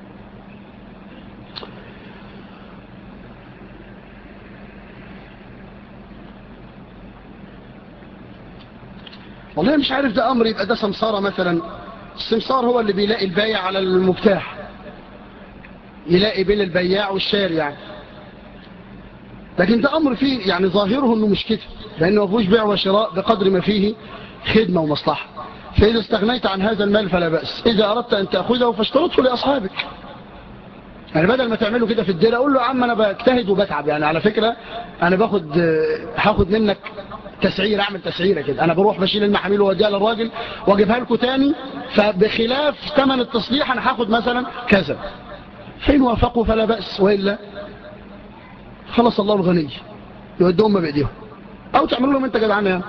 والله مش عارف ده أمر يبقى ده سمسارة مثلا السمسار هو اللي بيلاقي البايع على المفتاح يلاقي بين البياع والشارع يعني لكن ده أمر فيه يعني ظاهره أنه مش كده لأنه ما فيهوش بيع وشراء بقدر ما فيه خدمة ومصلحة فإذا استغنيت عن هذا المال فلا بأس إذا أردت أن تأخذه فاشترطه لأصحابك يعني بدل ما تعمله كده في الديرة أقول له عم أنا بجتهد وبتعب يعني على فكرة أنا باخد هاخد منك تسعير أعمل تسعيرة كده أنا بروح بشيل المحاميل ووديها للراجل واجيبها لكم تاني فبخلاف ثمن التصليح أنا هاخد مثلا كذا فإن وافقوا فلا بأس وإلا خلص الله الغني يودهم ما بإيديهم أو تعمل لهم أنت جدعان يعني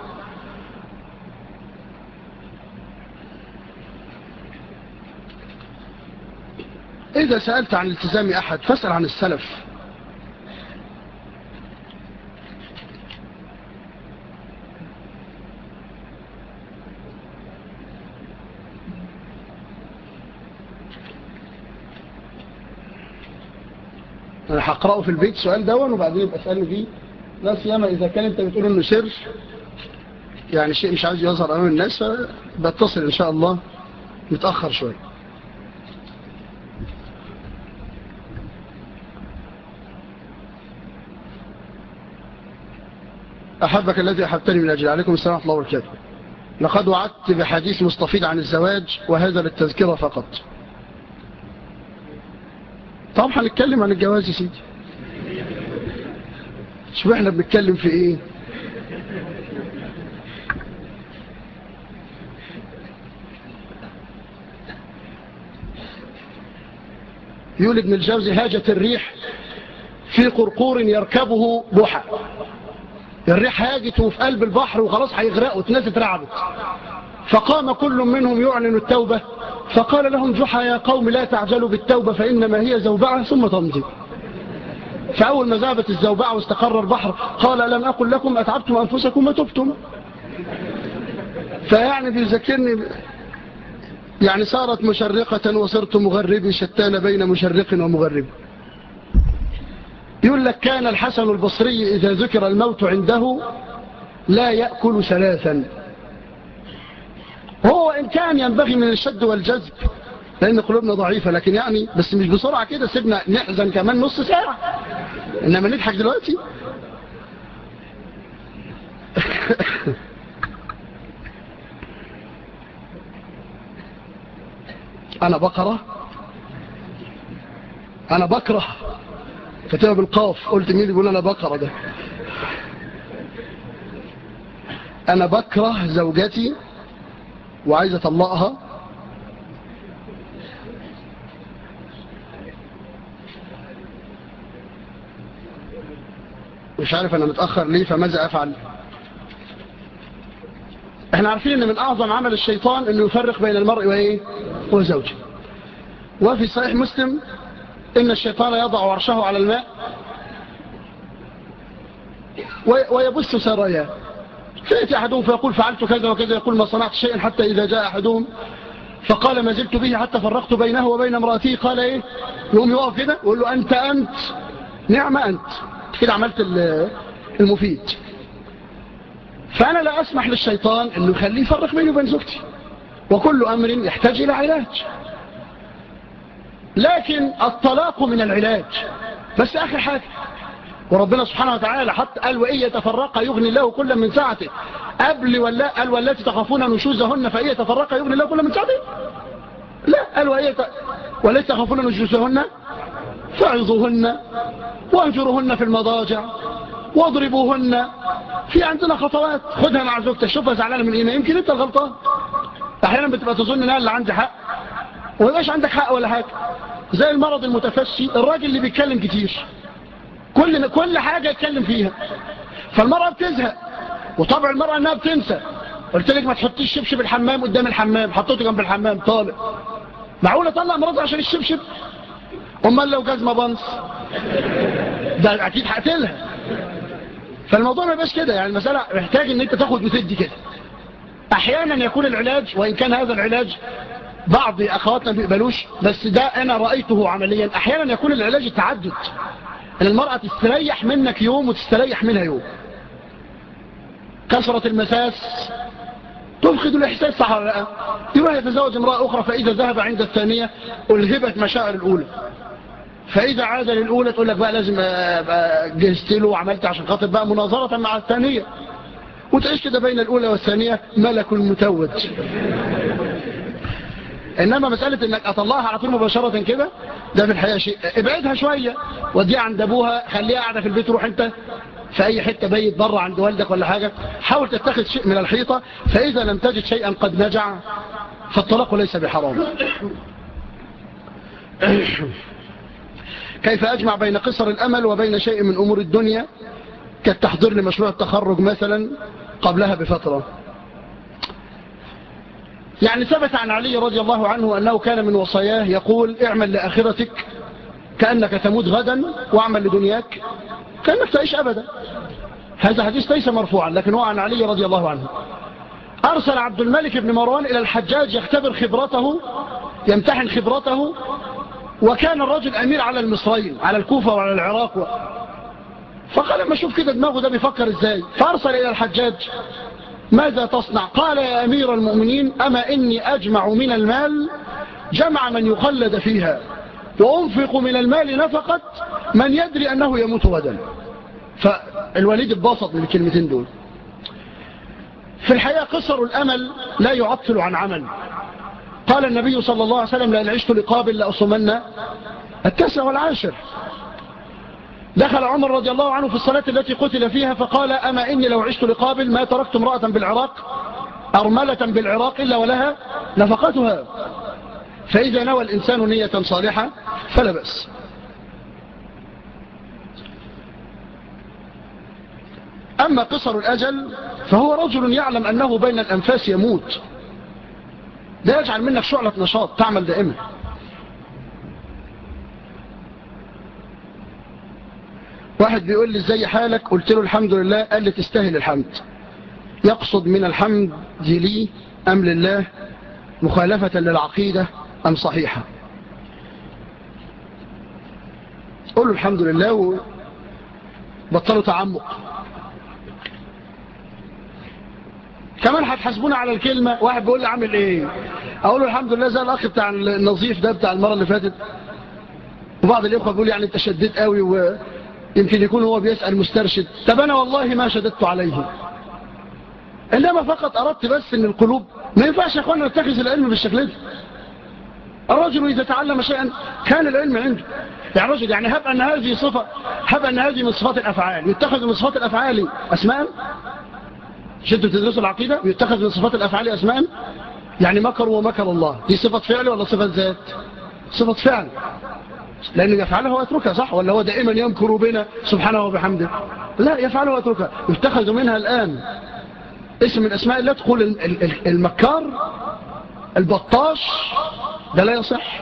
إذا سألت عن التزام أحد فاسأل عن السلف أنا هقرأه في البيت سؤال دون وبعدين يبقى اسألني فيه لا سيما إذا كان أنت بتقول إنه سر يعني شيء مش عايز يظهر أمام الناس فبتصل إن شاء الله متأخر شوية أحبك الذي أحبتني من أجل عليكم السلام ورحمة الله وبركاته لقد وعدت بحديث مستفيد عن الزواج وهذا للتذكرة فقط طبعا هنتكلم عن الجواز يا سيدي شوف احنا بنتكلم في ايه يقول ابن الجوزي هاجت الريح في قرقور يركبه بحى الريح هاجت وفي قلب البحر وخلاص هيغرقوا الناس اترعبت فقام كل منهم يعلن التوبة فقال لهم جحا يا قوم لا تعجلوا بالتوبة فإنما هي زوبعة ثم تمضي فأول ما ذهبت الزوبعة واستقر البحر قال لم أقل لكم أتعبتم أنفسكم وتبتم فيعني بيذكرني يعني صارت مشرقة وصرت مغربي شتان بين مشرق ومغرب يقول لك كان الحسن البصري إذا ذكر الموت عنده لا يأكل ثلاثا هو إن كان ينبغي من الشد والجذب لأن قلوبنا ضعيفة لكن يعني بس مش بسرعة كده سيبنا نحزن كمان نص ساعة إنما نضحك دلوقتي أنا بقرة أنا بكره كتبها بالقاف قلت مين يقول أنا بقرة ده أنا بكره زوجتي وعايز أطلقها مش عارف أنا متأخر ليه فماذا أفعل احنا عارفين ان من اعظم عمل الشيطان انه يفرق بين المرء وايه وزوجه وفي صحيح مسلم ان الشيطان يضع عرشه على الماء ويبث سرايا فيأتي أحدهم فيقول فعلت كذا وكذا يقول ما صنعت شيئا حتى إذا جاء أحدهم فقال ما زلت به حتى فرقت بينه وبين امرأته قال إيه يقوم يقف كده ويقول له أنت أنت نعم أنت كده عملت المفيد فأنا لا أسمح للشيطان أنه يخليه يفرق بيني وبين زوجتي وكل أمر يحتاج إلى علاج لكن الطلاق من العلاج بس آخر حاجة وربنا سبحانه وتعالى حتى قال وإن يتفرق يغني الله كل من ساعته قبل ولا قال والتي تخافون نشوزهن فإن يتفرق يغني الله كل من ساعته لا قال وإن والتي تخافون نشوزهن فعظوهن واهجرهن في المضاجع واضربوهن في عندنا خطوات خدها مع زوجتك شوفها زعلانه من ايه يمكن انت الغلطان احيانا بتبقى تظن ان انا اللي عندي حق ومبقاش عندك حق ولا حاجه زي المرض المتفشي الراجل اللي بيتكلم كتير كل كل حاجه يتكلم فيها فالمراه بتزهق وطبع المراه انها بتنسى قلت لك ما تحطيش شبشب الحمام قدام الحمام حطيته جنب الحمام طالق معقوله طلع مرض عشان الشبشب امال لو جزمه بنص ده اكيد هقتلها فالموضوع ما يبقاش كده يعني المسألة محتاج ان انت تاخد وتدي كده احيانا يكون العلاج وان كان هذا العلاج بعض اخواتنا بيقبلوش بس ده انا رأيته عمليا احيانا يكون العلاج التعدد ان المرأة تستريح منك يوم وتستريح منها يوم كسرة المساس تفقد الاحساس صح ولا لا يروح يتزوج امرأة اخرى فاذا ذهب عند الثانية الهبت مشاعر الاولى فإذا عاد للأولى تقول لك بقى لازم جهزت له وعملت عشان خاطر بقى مناظرة مع الثانية وتعيش كده بين الأولى والثانية ملك متوج إنما مسألة إنك أطلعها على طول مباشرة كده ده في الحقيقة شيء ابعدها شوية وديها عند أبوها خليها قاعدة في البيت روح أنت في أي حتة بيت بره عند والدك ولا حاجة حاول تتخذ شيء من الحيطة فإذا لم تجد شيئا قد نجع فالطلاق ليس بحرام كيف أجمع بين قصر الأمل وبين شيء من أمور الدنيا كالتحضير لمشروع التخرج مثلا قبلها بفترة يعني ثبت عن علي رضي الله عنه أنه كان من وصاياه يقول اعمل لآخرتك كأنك تموت غدا واعمل لدنياك كأنك تعيش أبدا هذا حديث ليس مرفوعا لكن هو عن علي رضي الله عنه أرسل عبد الملك بن مروان إلى الحجاج يختبر خبرته يمتحن خبرته وكان الرجل أمير على المصرين على الكوفة وعلى العراق فقال لما شوف كده دماغه ده بيفكر ازاي فأرسل إلى الحجاج ماذا تصنع قال يا أمير المؤمنين أما إني أجمع من المال جمع من يخلد فيها وأنفق من المال نفقة من يدري أنه يموت غدا فالوليد اتبسط من الكلمتين دول في الحقيقة قصر الأمل لا يعطل عن عمل قال النبي صلى الله عليه وسلم لأن عشت لقابل لأصمن التاسع والعاشر دخل عمر رضي الله عنه في الصلاة التي قتل فيها فقال أما إني لو عشت لقابل ما تركت امرأة بالعراق أرملة بالعراق إلا ولها نفقتها فإذا نوى الإنسان نية صالحة فلا بأس أما قصر الأجل فهو رجل يعلم أنه بين الأنفاس يموت لا يجعل منك شعلة نشاط تعمل دائما واحد بيقول لي ازاي حالك قلت له الحمد لله قال لي تستاهل الحمد يقصد من الحمد لي أم لله مخالفة للعقيدة أم صحيحة قل له الحمد لله وبطلوا تعمق كمان هتحاسبونا على الكلمة واحد بيقول لي عامل ايه اقول له الحمد لله زي الاخ بتاع النظيف ده بتاع المرة اللي فاتت وبعض الاخوة بيقول يعني انت شديت قوي ويمكن يكون هو بيسأل مسترشد طب انا والله ما شددت عليه انما فقط اردت بس ان القلوب ما ينفعش يا اخوانا نتخذ العلم بالشكل ده الرجل اذا تعلم شيئا كان العلم عنده يعني رجل يعني هب ان هذه صفة هب ان هذه من صفات الافعال يتخذ من صفات الافعال اسماء مش انتوا بتدرسوا العقيدة يتخذ من صفات الأفعال أسماء يعني مكروا ومكر الله دي صفة فعل ولا صفة ذات صفة فعل لأنه يفعلها ويتركها صح ولا هو دائما يمكر بنا سبحانه وبحمده لا يفعلها ويتركها يتخذ منها الآن اسم من أسماء الله تقول المكار البطاش ده لا يصح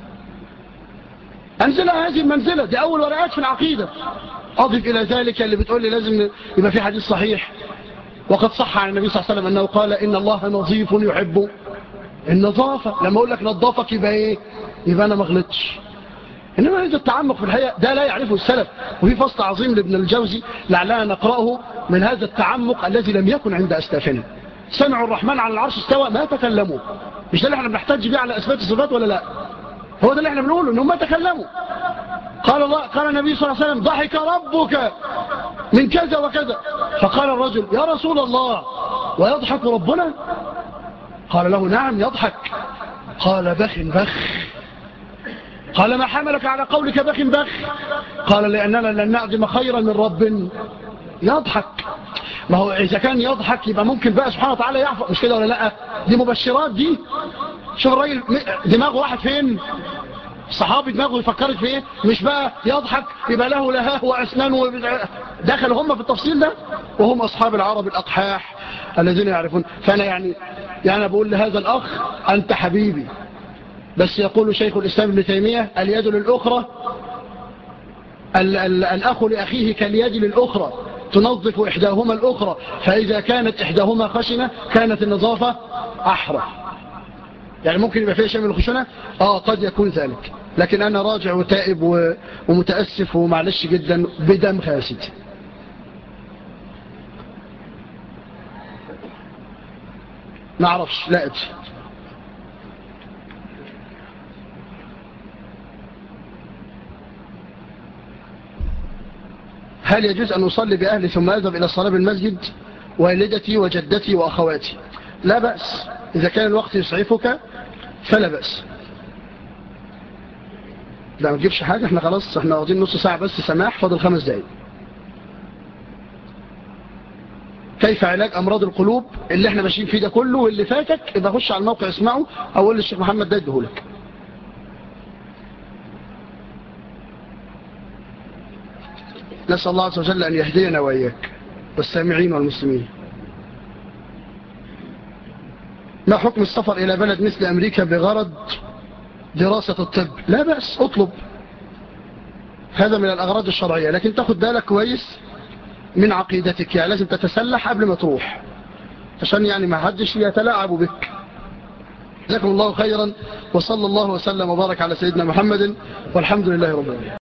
أنزلها هذه المنزلة دي أول ورقات في العقيدة أضف إلى ذلك اللي بتقول لي لازم يبقى في حديث صحيح وقد صح عن النبي صلى الله عليه وسلم أنه قال إن الله نظيف يحب النظافة لما أقول لك نظافك يبقى إيه يبقى أنا ما غلطش إنما هذا التعمق في الحقيقة ده لا يعرفه السلف وفي فصل عظيم لابن الجوزي لعلنا نقرأه من هذا التعمق الذي لم يكن عند أسلافنا سمعوا الرحمن على العرش استوى ما تكلموا مش ده اللي احنا بنحتاج بيه على أثبات الصفات ولا لا هو ده اللي احنا بنقوله انهم ما تكلموا قال الله قال النبي صلى الله عليه وسلم ضحك ربك من كذا وكذا فقال الرجل يا رسول الله ويضحك ربنا قال له نعم يضحك قال بخ بخ قال ما حملك على قولك بخ بخ قال لأننا لن نعدم خيرا من رب يضحك ما هو إذا كان يضحك يبقى ممكن بقى سبحانه وتعالى يعفو مش كده ولا لا دي مبشرات دي شوف الراجل دماغه واحد فين صحابي دماغه يفكرت في ايه مش بقى يضحك يبقى له لهاه واسنان دخل هم في التفصيل ده وهم اصحاب العرب الاقحاح الذين يعرفون فانا يعني يعني بقول لهذا الاخ انت حبيبي بس يقول شيخ الاسلام ابن تيمية اليد للاخرى الاخ لاخيه كاليد للاخرى تنظف إحداهما الأخرى فإذا كانت إحداهما خشنة كانت النظافة أحرى يعني ممكن يبقى فيها شيء من الخشونة آه قد يكون ذلك لكن أنا راجع وتائب ومتأسف ومعلش جدا بدم خاسد ما أعرفش لا أدري هل يجوز أن أصلي بأهلي ثم أذهب إلى الصلاة بالمسجد والدتي وجدتي وأخواتي لا بأس إذا كان الوقت يسعفك فلا بأس لا ما تجيبش حاجة احنا خلاص احنا واخدين نص ساعة بس سماح فاضل خمس دقايق كيف علاج أمراض القلوب اللي احنا ماشيين فيه ده كله واللي فاتك إذا خش على الموقع اسمعه أقول للشيخ محمد ده يدهولك نسأل الله عز وجل أن يهدينا وإياك والسامعين والمسلمين ما حكم السفر إلى بلد مثل أمريكا بغرض دراسة الطب لا بأس اطلب هذا من الأغراض الشرعية لكن تاخد بالك كويس من عقيدتك يعني لازم تتسلح قبل ما تروح عشان يعني ما حدش يتلاعب بك جزاكم الله خيرا وصلى الله وسلم وبارك على سيدنا محمد والحمد لله رب العالمين